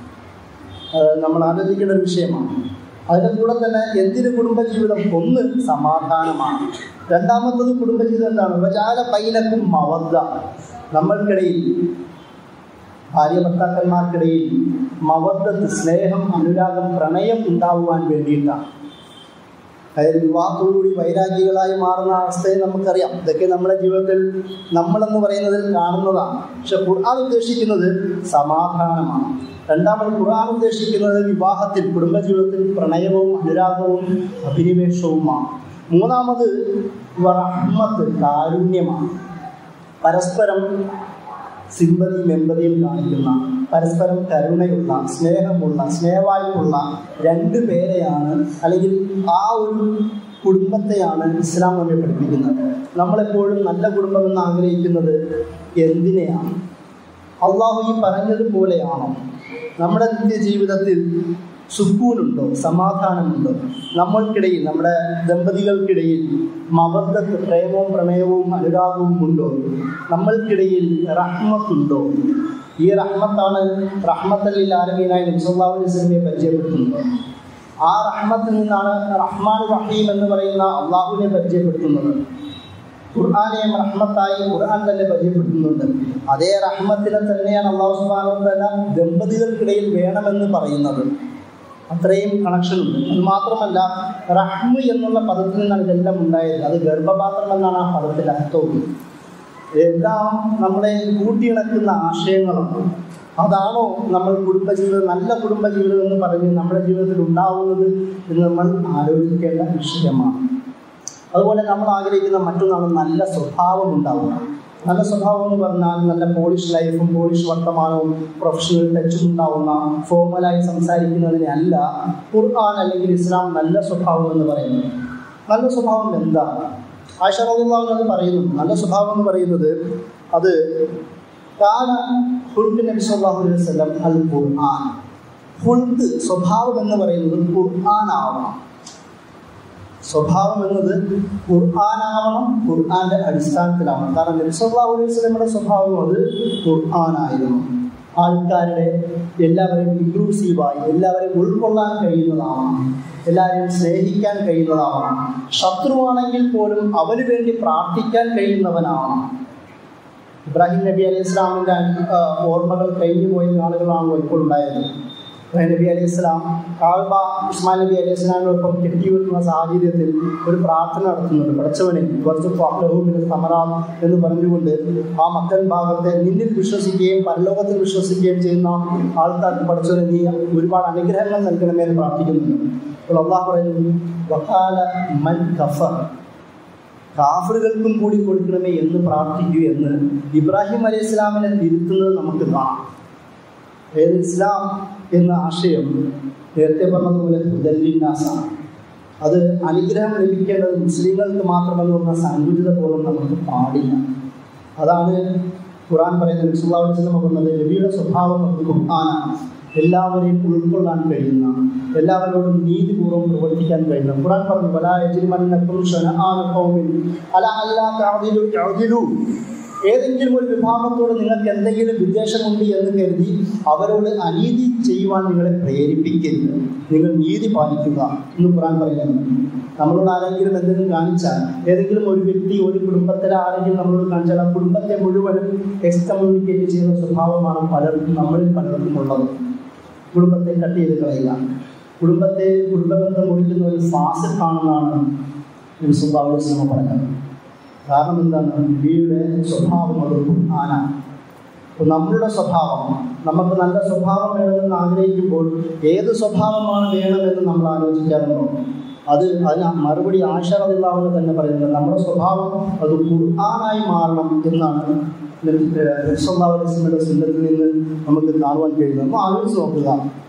അത് നമ്മൾ ആലോചിക്കേണ്ട ഒരു വിഷയമാണ് അതിൻ്റെ കൂടെ തന്നെ എന്തിന് കുടുംബജീവിതം ഒന്ന് സമാധാനമാണ് രണ്ടാമത്തത് കുടുംബജീവിതം എന്താണ് ഉപചാര പൈലക്കും മവദ്ദ നമ്മൾക്കിടയിൽ ഭാര്യ ഭർത്താക്കന്മാർക്കിടയിൽ മവദ്ദത്ത് സ്നേഹം അനുരാഗം പ്രണയം ഉണ്ടാവുവാൻ വേണ്ടിയിട്ടാണ് അതായത് വിവാഹത്തോടുകൂടി വൈരാഗ്യങ്ങളായി മാറുന്ന അവസ്ഥയെ നമുക്കറിയാം ഇതൊക്കെ നമ്മുടെ ജീവിതത്തിൽ നമ്മളെന്ന് പറയുന്നതിൽ കാണുന്നതാണ് പക്ഷെ ഖുർആൻ ഉദ്ദേശിക്കുന്നത് സമാധാനമാണ് രണ്ടാമത് ഖുർആൻ ഉദ്ദേശിക്കുന്നത് വിവാഹത്തിൽ കുടുംബജീവിതത്തിൽ പ്രണയവും അനുരാഗവും അഭിനിവേശവുമാണ് മൂന്നാമത് റഹ്മത്ത് കാരുണ്യമാണ് പരസ്പരം സിമ്പതിയും എമ്പതിയും കാണിക്കുന്ന പരസ്പരം കരുണയുള്ള സ്നേഹമുള്ള സ്നേഹവായ്പുള്ള രണ്ട് പേരെയാണ് അല്ലെങ്കിൽ ആ ഒരു കുടുംബത്തെയാണ് ഇസ്ലാം നമ്മെ പഠിപ്പിക്കുന്നത് നമ്മളെപ്പോഴും നല്ല കുടുംബമെന്ന് ആഗ്രഹിക്കുന്നത് എന്തിനെയാണ് അള്ളാഹു ഈ പറഞ്ഞതുപോലെയാണോ നമ്മുടെ നിത്യജീവിതത്തിൽ സുക്കൂനുണ്ടോ സമാധാനമുണ്ടോ നമ്മൾക്കിടയിൽ നമ്മുടെ ദമ്പതികൾക്കിടയിൽ മബദ്ധത്ത് പ്രേമവും പ്രണയവും അനുരാഗവും ഉണ്ടോ നമ്മൾക്കിടയിൽ റഹ്മത്തുണ്ടോ ഈ റഹ്മത്താണ് റഹ്മത്തല്ലിൽ ആലമീനായി നബ്സല്ലാഹു വസ്ലമയെ പരിചയപ്പെടുത്തുന്നത് ആ റഹ്മത്തിൽ നിന്നാണ് റഹ്മാൻ റഹീം എന്ന് പറയുന്ന അള്ളാഹുവിനെ പരിചയപ്പെടുത്തുന്നത് ഖുർആാനെയും റഹ്മത്തായി ഖുർആൻ തന്നെ പരിചയപ്പെടുത്തുന്നുണ്ട് അതേ റഹ്മത്തിനെ തന്നെയാണ് അള്ളാഹു സുബാനു തന്നെ ദമ്പതികൾക്കിടയിൽ വേണമെന്ന് പറയുന്നത് അത്രയും കണക്ഷൻ ഉണ്ട് അത് മാത്രമല്ല റഹ്മ് എന്നുള്ള പദത്തിൽ നിന്നാണ് ഇതെല്ലാം ഉണ്ടായത് അത് ഗർഭപാത്രം എന്നാണ് ആ പദത്തിൻ്റെ അർത്ഥവും എല്ലാം നമ്മളെ കൂട്ടിയിണക്കുന്ന ആശയങ്ങളാണ് അതാണോ നമ്മൾ കുടുംബജീവിതം നല്ല കുടുംബജീവിതം എന്ന് പറഞ്ഞ് നമ്മുടെ ജീവിതത്തിൽ ഉണ്ടാവുന്നത് എന്ന് നമ്മൾ ആലോചിക്കേണ്ട വിഷയമാണ് അതുപോലെ നമ്മൾ ആഗ്രഹിക്കുന്ന മറ്റൊന്നാണ് നല്ല സ്വഭാവം ഉണ്ടാവുക നല്ല സ്വഭാവം എന്ന് പറഞ്ഞാൽ നല്ല പോളിഷ് ലൈഫും പോളിഷ് വർത്തമാനവും പ്രൊഫഷണൽ ടച്ചും ഉണ്ടാവുന്ന ഫോർമലായി സംസാരിക്കുന്നതിനെ അല്ല ഖുർആൻ അല്ലെങ്കിൽ ഇസ്ലാം നല്ല സ്വഭാവം എന്ന് പറയുന്നത് നല്ല സ്വഭാവം എന്താണ് ആയിഷ റളിയല്ലാഹു അൻഹ പറയുന്നു നല്ല സ്വഭാവം എന്ന് പറയുന്നത് അത് കാല ഹുൽക്ക് നബി സല്ലല്ലാഹു അലൈഹി വസല്ലം അൽ ഖുർആൻ ഹുൽക്ക് സ്വഭാവം എന്ന് പറയുന്നത് ഖുർആൻ ആവണം സ്വഭാവം എന്നത് ഖുർആനാവണം ഖുർആന്റെ അടിസ്ഥാനത്തിലാവണം കാരണം നബി സല്ലല്ലാഹു അലൈഹി വസല്ലമയുടെ സ്വഭാവം അത് ഖുർആനായിരുന്നു ആൾക്കാരുടെ എല്ലാവരെയും ഇൻക്ലൂസീവായി എല്ലാവരെയും ഉൾക്കൊള്ളാൻ കഴിയുന്നതാവണം എല്ലാവരെയും സ്നേഹിക്കാൻ കഴിയുന്നതാവണം ശത്രുവാണെങ്കിൽ പോലും അവന് വേണ്ടി പ്രാർത്ഥിക്കാൻ കഴിയുന്നവനാവണം ഇബ്രാഹിം നബി അലൈഹി ഇസ്ലാമിൻ്റെ ഓർമ്മകൾ കഴിഞ്ഞു പോയ നാളുകളാണല്ലോ ഇപ്പോൾ ഉണ്ടായത് ഇബ്രാഹിം നബി അലൈഹി ഇസ്ലാം കാൽബ ഉസ്മാൻ നബി അലൈഹി ഇസ്ലാമിനൊപ്പം കെട്ടിവെക്കുന്ന സാഹചര്യത്തിൽ ഒരു പ്രാർത്ഥന നടത്തുന്നുണ്ട് പഠിച്ചവനെ കുറച്ച് സമറാം എന്ന് പറഞ്ഞുകൊണ്ട് ആ മക്കൻ ഭാഗത്തെ നിന്നിൽ വിശ്വസിക്കുകയും പരലോകത്തിൽ വിശ്വസിക്കുകയും ചെയ്യുന്ന ആൾക്കാർക്ക് പഠിച്ചവനെ നീ ഒരുപാട് അനുഗ്രഹങ്ങൾ നൽകണമേ എന്ന് പ്രാർത്ഥിക്കുന്നുണ്ട് അപ്പോൾ അള്ളാഹ് പറയുന്നു വക്കാല മൻ കഫർ കാഫറുകൾക്കും കൂടി കൊടുക്കണമേ എന്ന് പ്രാർത്ഥിക്കൂ എന്ന് ഇബ്രാഹിം അലൈഹി ഇസ്ലാമിനെ തിരുത്തുന്നത് നമുക്ക് കാണാം ഏത് ഇസ്ലാം എന്ന ആശയം നേരത്തെ പറഞ്ഞതുപോലെ ഹുദല്ലിന്നാസാണ് അത് അനുഗ്രഹം ലഭിക്കേണ്ടത് മുസ്ലിങ്ങൾക്ക് മാത്രമെന്ന് പറഞ്ഞ സങ്കുചിത ബോധം നമുക്ക് പാടില്ല അതാണ് ഖുറാൻ പറയുന്നത് വിസുള്ളാവിൽ പറഞ്ഞത് നബിയുടെ സ്വഭാവം നമുക്ക് ഖുർആനാണ് എല്ലാവരെയും ഉൾക്കൊള്ളാൻ കഴിയുന്ന എല്ലാവരോടും നീതിപൂർവ്വം പ്രവർത്തിക്കാൻ കഴിയുന്ന ഖുറാൻ പറഞ്ഞു ബലായജിരിമന്നക്കും ഷനആനുഭവമിൽ അല അല്ലാ തഅദിലു തഅദിലു ഏതെങ്കിലും ഒരു വിഭാഗത്തോട് നിങ്ങൾക്ക് എന്തെങ്കിലും വിദ്വേഷമുണ്ട് എന്ന് കരുതി അവരോട് അനീതി ചെയ്യുവാൻ നിങ്ങളെ പ്രേരിപ്പിക്കരുത് നിങ്ങൾ നീതി പാലിക്കുക എന്ന് ഖുറാൻ പറയുന്നു നമ്മളോട് ആരെങ്കിലും എന്തെങ്കിലും കാണിച്ചാൽ ഏതെങ്കിലും ഒരു വ്യക്തി ഒരു കുടുംബത്തിലെ ആരെങ്കിലും നമ്മളോട് കാണിച്ചാൽ ആ കുടുംബത്തെ മുഴുവനും എക്സ്കമ്മ്യൂണിക്കേറ്റ് ചെയ്യുന്ന സ്വഭാവമാണ് പലർക്കും നമ്മളിൽ പലർക്കും ഉള്ളത് കുടുംബത്തെ കട്ട് ചെയ്ത് കളയുക കുടുംബത്തെ കുടുംബബന്ധം മുറിക്കുന്ന ഒരു ഫാസിഖാണെന്നാണ് നബിസുല്ലാസ്ലമ പറഞ്ഞത് കാരണം എന്താണ് നബിയുടെ സ്വഭാവം അത് ഖുർആനാണ് അപ്പോൾ നമ്മളുടെ സ്വഭാവം നമുക്ക് നല്ല സ്വഭാവം വേണമെന്ന് ആഗ്രഹിക്കുമ്പോൾ ഏത് സ്വഭാവമാണ് വേണമെന്ന് നമ്മൾ ആലോചിക്കാറുണ്ടോ അത് അതിന് മറുപടി ആശാറില്ലാവുന്ന തന്നെ പറയുന്നത് നമ്മുടെ സ്വഭാവം അത് ഖുർആനായി മാറണം എന്നാണ് നബിസ്വല്ലാസ്ലമിയുടെ സുന്നത്തിൽ നിന്ന് നമുക്ക് കാണുവാൻ കഴിയുന്നത് അപ്പോൾ ആലോചിച്ച് നോക്കുക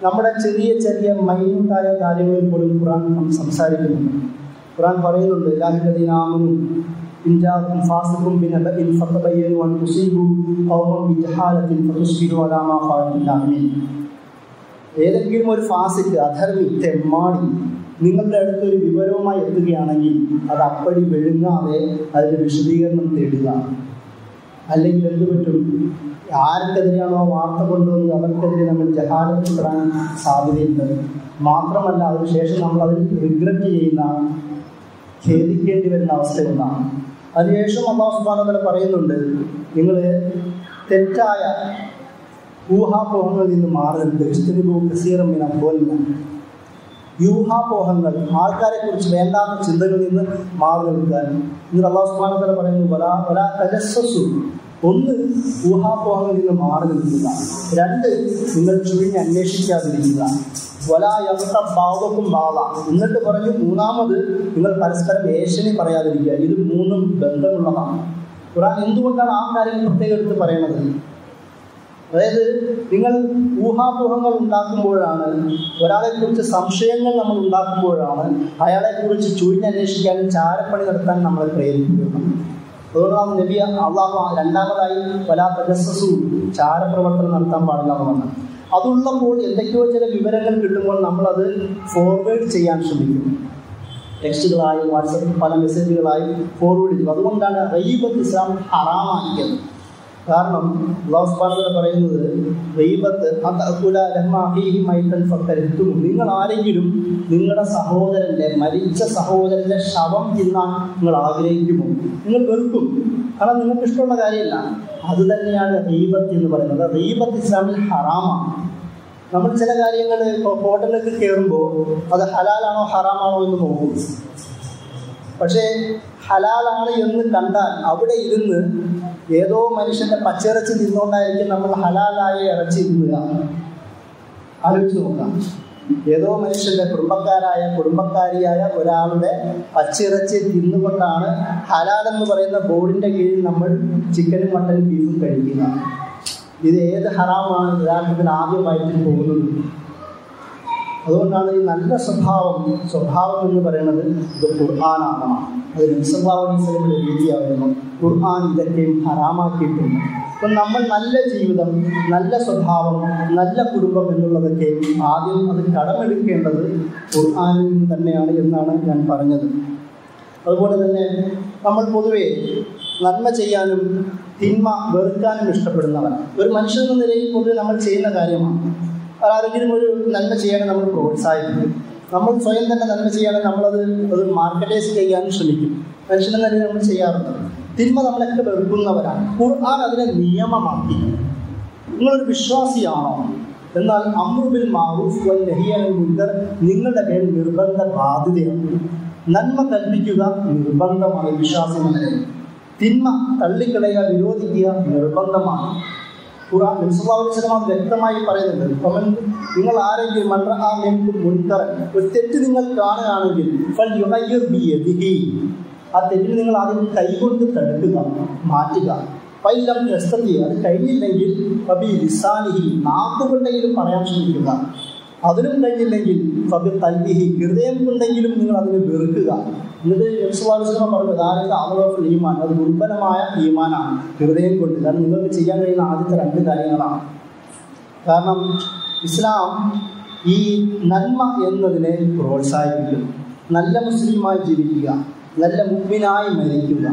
നമ്മുടെ ചെറിയ ചെറിയ മൈന്യൂട്ടായ കാര്യങ്ങളിൽ പോലും ഖുറാൻ സംസാരിക്കുന്നുണ്ട് ഖുറാൻ പറയുന്നുണ്ട് ലാഹിദീനാമനും ഇൻജാക്കും ഫാസിഖും ബിനബഇൻ ഫതബയ്യനു അൻ തുസീബു ഖൗമൻ ബിജഹാലത്തിൻ ഫതുസ്ബിഹു അലാ മാ ഫഅൽതും നാദിമീൻ ഏതെങ്കിലും ഒരു ഫാസിക്ക് അധർമ്മി തെമ്മാടി നിങ്ങളുടെ അടുത്ത് ഒരു വിവരവുമായി എത്തുകയാണെങ്കിൽ അത് അപ്പടി വെഴുങ്ങാതെ അതിന് വിശദീകരണം തേടുക അല്ലെങ്കിൽ എന്ത് പറ്റും ആർക്കെതിരെയാണോ വാർത്ത കൊണ്ടുവന്നത് അവർക്കെതിരെ നമ്മൾ ജഹാലത്തിൽപ്പെടാൻ സാധ്യതയുണ്ട് മാത്രമല്ല അതിനുശേഷം നമ്മൾ അതിൽ റിഗ്രറ്റ് ചെയ്യുന്ന ഖേദിക്കേണ്ടി വരുന്ന അവസ്ഥയുണ്ടാണ് അതിനുശേഷം അള്ളാഹു സുബാനോദല പറയുന്നുണ്ട് നിങ്ങൾ തെറ്റായ ഊഹാപോഹങ്ങളിൽ നിന്ന് മാറി നിൽക്കുക ഇസ്തിരിബു കസീറമ്മിന പോലില്ല യൂഹാപോഹങ്ങൾ ആൾക്കാരെ കുറിച്ച് വേണ്ടാത്ത ചിന്തകളിൽ നിന്ന് മാറി നിൽക്കാൻ ഇന്ന് അള്ളാഹു സുബാനോദല പറയുന്നു വലാ വലാ തജസ്സസു ഒന്ന് ഊഹാപോഹങ്ങളിൽ നിന്ന് മാറി നിൽക്കുക രണ്ട് നിങ്ങൾ ചുഴിഞ്ഞ് അന്വേഷിക്കാതിരിക്കുക വലായത്ത ഭാവക്കും ഭാവ എന്നിട്ട് പറഞ്ഞു മൂന്നാമത് നിങ്ങൾ പരസ്പരം ഏഷ്യനെ പറയാതിരിക്കുക ഇത് മൂന്നും ബന്ധമുള്ളതാണ് ഖുറാൻ എന്തുകൊണ്ടാണ് ആ കാര്യം പ്രത്യേകം എടുത്ത് പറയണത് അതായത് നിങ്ങൾ ഊഹാപോഹങ്ങൾ ഉണ്ടാക്കുമ്പോഴാണ് ഒരാളെക്കുറിച്ച് സംശയങ്ങൾ നമ്മൾ ഉണ്ടാക്കുമ്പോഴാണ് അയാളെക്കുറിച്ച് ചുഴിഞ്ഞന്വേഷിക്കാനും ചാരപ്പണി നടത്താൻ നമ്മളെ പ്രേരിപ്പിക്കുന്നത് അതുകൊണ്ടാണ് നബി അള്ളാഹു രണ്ടാമതായി വലാ തജസ്സസു ചാരപ്രവർത്തനം നടത്താൻ പാടില്ല എന്നാണ് അതുള്ളപ്പോൾ എന്തൊക്കെയോ ചില വിവരങ്ങൾ കിട്ടുമ്പോൾ നമ്മളത് ഫോർവേഡ് ചെയ്യാൻ ശ്രമിക്കും ടെക്സ്റ്റുകളായും വാട്സപ്പ് പല മെസ്സേജുകളായും ഫോർവേഡ് ചെയ്യും അതുകൊണ്ടാണ് റീബത്ത് ഇസ്ലാം ഹറാമാക്കിയത് കാരണം അള്ളാഹു പറയുന്നത് റീബത്ത് നിങ്ങൾ ആരെങ്കിലും നിങ്ങളുടെ സഹോദരന്റെ മരിച്ച സഹോദരന്റെ ശവം തിന്നാൻ നിങ്ങൾ ആഗ്രഹിക്കുമോ നിങ്ങൾ വെറുക്കും കാരണം നിങ്ങൾക്ക് ഇഷ്ടമുള്ള കാര്യമില്ല അത് തന്നെയാണ് റീബത്ത് എന്ന് പറയുന്നത് റീബത്ത് ഇസ്ലാമിൽ ഹറാമാണ് നമ്മൾ ചില കാര്യങ്ങൾ ഇപ്പോൾ ഹോട്ടലിലേക്ക് കയറുമ്പോൾ അത് ഹലാലാണോ ഹറാമാണോ എന്ന് നോക്കും പക്ഷേ ഹലാലാണ് എന്ന് കണ്ടാൽ അവിടെ ഇരുന്ന് ഏതോ മനുഷ്യന്റെ പച്ചിറച്ചി തിന്നുകൊണ്ടായിരിക്കും നമ്മൾ ഹലാലായ ഇറച്ചി തിന്നുക ആലോചിച്ച് നോക്കാം ഏതോ മനുഷ്യന്റെ കുടുംബക്കാരായ കുടുംബക്കാരിയായ ഒരാളുടെ പച്ചിറച്ചി തിന്നുകൊണ്ടാണ് ഹലാൽ എന്ന് പറയുന്ന ബോർഡിന്റെ കീഴിൽ നമ്മൾ ചിക്കനും മട്ടനും ബീഫും കഴിക്കുക ഇത് ഏത് ഹറാമാണ് യഥാർത്ഥത്തിൽ ആദ്യമായിട്ട് പോകുന്നത് അതുകൊണ്ടാണ് ഈ നല്ല സ്വഭാവം സ്വഭാവം എന്ന് പറയുന്നത് ഇത് ഖുർആാനാകണം അത് നിസ്വഭാവനീസലയുടെ രീതിയായിരുന്നു ഖുർആൻ ഇതൊക്കെയും ഹറാമാക്കിയിട്ടുണ്ട് അപ്പം നമ്മൾ നല്ല ജീവിതം നല്ല സ്വഭാവം നല്ല കുടുംബം എന്നുള്ളതൊക്കെ ആദ്യം അത് കടമെടുക്കേണ്ടത് ഖുർആാനിൽ നിന്ന് തന്നെയാണ് എന്നാണ് ഞാൻ പറഞ്ഞത് അതുപോലെ തന്നെ നമ്മൾ പൊതുവേ നന്മ ചെയ്യാനും തിന്മ വെറുക്കാനും ഇഷ്ടപ്പെടുന്നവരാണ് ഒരു മനുഷ്യൻ എന്ന നിലയിൽ പൊതുവെ നമ്മൾ ചെയ്യുന്ന കാര്യമാണ് ആരെങ്കിലും ഒരു നന്മ ചെയ്യാൻ നമ്മൾ പ്രോത്സാഹിപ്പിക്കും നമ്മൾ സ്വയം തന്നെ നന്മ ചെയ്യാനും നമ്മളത് അത് മാർക്കറ്റൈസ് ചെയ്യാനും ശ്രമിക്കും മനുഷ്യൻ എന്ന നിലയിൽ നമ്മൾ ചെയ്യാറുണ്ട് തിന്മ നമ്മളൊക്കെ വെറുക്കുന്നവരാണ് ഖുർആൻ അതിനെ നിയമമാക്കി നിങ്ങളൊരു വിശ്വാസിയാണോ എന്നാൽ അമ്രുബിൽ മാറൂഫ് വൽ നഹിയാനിൽ മുൻകർ നിങ്ങളുടെ മേൽ നിർബന്ധ ബാധ്യതയാണ് നന്മ കൽപ്പിക്കുക നിർബന്ധമാണ് വിശ്വാസി എന്ന നിലയിൽ തിന്മ തള്ളിക്കളയുക വിരോധിക്കുക നിർബന്ധമാണ് ഖുറാൻ നബിസ്വല്ലാസ്ലം അത് വ്യക്തമായി പറയുന്നുണ്ട് അവൻ നിങ്ങൾ ആരെങ്കിലും മൻറഹാമെങ്കിൽ മുൻകറൻ ഒരു തെറ്റ് നിങ്ങൾ കാണുകയാണെങ്കിൽ ഫൽ യുഹയ്യർ ബി യദിഹി ആ തെറ്റിൽ നിങ്ങൾ ആദ്യം കൈകൊണ്ട് തടുക്കുക മാറ്റുക പൈലം എസ്തത്തി അത് കഴിഞ്ഞില്ലെങ്കിൽ ഫബി ലിസാനിഹി നാക്കുകൊണ്ടെങ്കിലും പറയാൻ ശ്രമിക്കുക അതിനും കഴിഞ്ഞില്ലെങ്കിൽ ഫബി തല്ലിഹി ഹൃദയം കൊണ്ടെങ്കിലും നിങ്ങൾ അതിനെ വെറുക്കുക എന്നിട്ട് യക്സുവാലുസ്ലമ പറഞ്ഞു ധാരാളം അവലോഫ് ഈമാൻ അത് ദുർബലമായ ഈമാനാണ് ഹൃദയം കൊണ്ട് കാരണം നിങ്ങൾക്ക് ചെയ്യാൻ കഴിയുന്ന ആദ്യത്തെ രണ്ട് കാര്യങ്ങളാണ് കാരണം ഇസ്ലാം ഈ നന്മ എന്നതിനെ പ്രോത്സാഹിപ്പിക്കുന്നു നല്ല മുസ്ലിമായി ജീവിക്കുക നല്ല മുഗ്മിനായി മരിക്കുക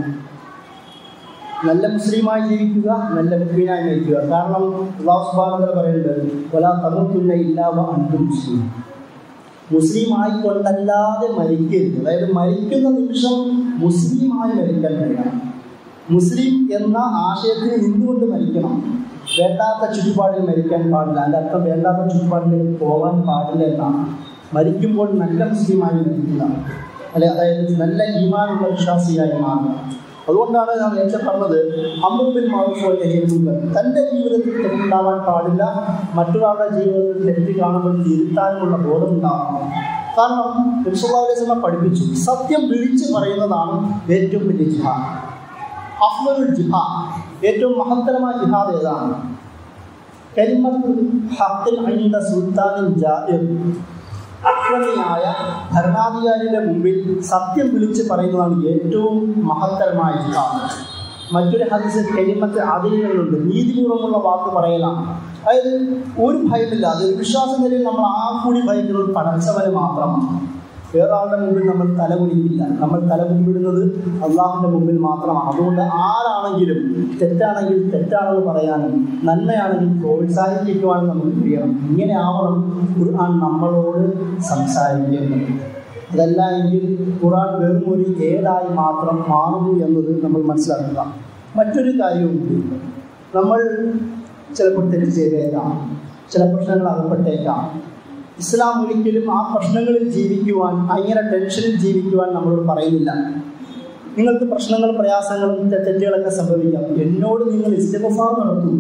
നല്ല മുസ്ലിമായി ജീവിക്കുക നല്ല മുഗ്മിനായി മരിക്കുക കാരണം അള്ളാഹു സുബാനന്ദ പറയുന്നത് വലാ തമുത്തുന്ന ഇല്ലാവ അൻപും മുസ്ലിം മുസ്ലിം ആയിക്കൊണ്ടല്ലാതെ മരിക്കരുത് അതായത് മരിക്കുന്ന നിമിഷം മുസ്ലിമായി മരിക്കാൻ കഴിയണം മുസ്ലിം എന്ന ആശയത്തിന് നിന്നുകൊണ്ട് മരിക്കണം വേണ്ടാത്ത ചുറ്റുപാടിൽ മരിക്കാൻ പാടില്ല അതിൻ്റെ അർത്ഥം വേണ്ടാത്ത ചുറ്റുപാടിലേക്ക് പോകാൻ പാടില്ല എന്നാണ് മരിക്കുമ്പോൾ നല്ല മുസ്ലിമായി മരിക്കുക അല്ലെ അതായത് നല്ല ഈമാനുള്ള വിശ്വാസിയായി മാറുക അതുകൊണ്ടാണ് ഞാൻ നേരത്തെ പറഞ്ഞത് അമ്മുബിൻ മാറുമ്പോൾ തൻ്റെ ജീവിതത്തിൽ തെറ്റുണ്ടാവാൻ പാടില്ല മറ്റൊരാളുടെ ജീവിതത്തിൽ തെറ്റ് കാണുമ്പോൾ തിരുത്താനുമുള്ള ബോധം ഉണ്ടാവണം കാരണം റിഷുല്ലാസ്ലമ പഠിപ്പിച്ചു സത്യം വിളിച്ചു പറയുന്നതാണ് ഏറ്റവും വലിയ ജിഹാദ് അഫ്മലുൽ ജിഹാദ് ഏറ്റവും മഹത്തരമായ ജിഹാദ് ഏതാണ് കരിമത്ത് ഹക്കിൽ അഴിந்த സുൽത്താനിൻ ജാഹിർ അക്രമിയായ ഭരണാധികാരിയുടെ മുമ്പിൽ സത്യം വിളിച്ച് പറയുന്നതാണ് ഏറ്റവും മഹത്തരമായ ജിഹാദ് മറ്റൊരു ഹദീസിൽ കരിമത്ത് അതിരുകളുണ്ട് നീതിപൂർവ്വമുള്ള വാക്ക് പറയലാണ് അതായത് ഒരു ഭയമില്ലാതെ ഒരു വിശ്വാസ നിലയിൽ നമ്മൾ ആ കൂടി ഭയക്കുന്നത് പടച്ചവന് മാത്രമാണ് വേറെ ആളുടെ മുമ്പിൽ നമ്മൾ തലകുനിക്കില്ല നമ്മൾ തലകുമ്പിടുന്നത് അള്ളാഹുവിൻ്റെ മുമ്പിൽ മാത്രമാണ് അതുകൊണ്ട് ആരാണെങ്കിലും തെറ്റാണെങ്കിൽ തെറ്റാണെന്ന് പറയാനും നന്മയാണെങ്കിൽ പ്രോത്സാഹിപ്പിക്കുവാനും നമുക്ക് കഴിയണം ഇങ്ങനെ ആവണം ഖുർആൻ നമ്മളോട് സംസാരിക്കുന്നത് അതല്ല എങ്കിൽ ഖുർആൻ വെറും ഒരു ഏടായി മാത്രം മാറുന്നു എന്നത് നമ്മൾ മനസ്സിലാക്കുക മറ്റൊരു കാര്യവുമുണ്ട് നമ്മൾ ചിലപ്പോൾ തെറ്റ് ചെയ്തേക്കാം ചില പ്രശ്നങ്ങൾ അകപ്പെട്ടേക്കാം ഇസ്ലാം ഒരിക്കലും ആ പ്രശ്നങ്ങളിൽ ജീവിക്കുവാൻ അങ്ങനെ ടെൻഷനിൽ ജീവിക്കുവാൻ നമ്മളോട് പറയുന്നില്ല നിങ്ങൾക്ക് പ്രശ്നങ്ങളും പ്രയാസങ്ങളും തെ- തെറ്റുകളൊക്കെ സംഭവിക്കാം എന്നോട് നിങ്ങൾ ഇസ്തിഫാർ നടത്തൂ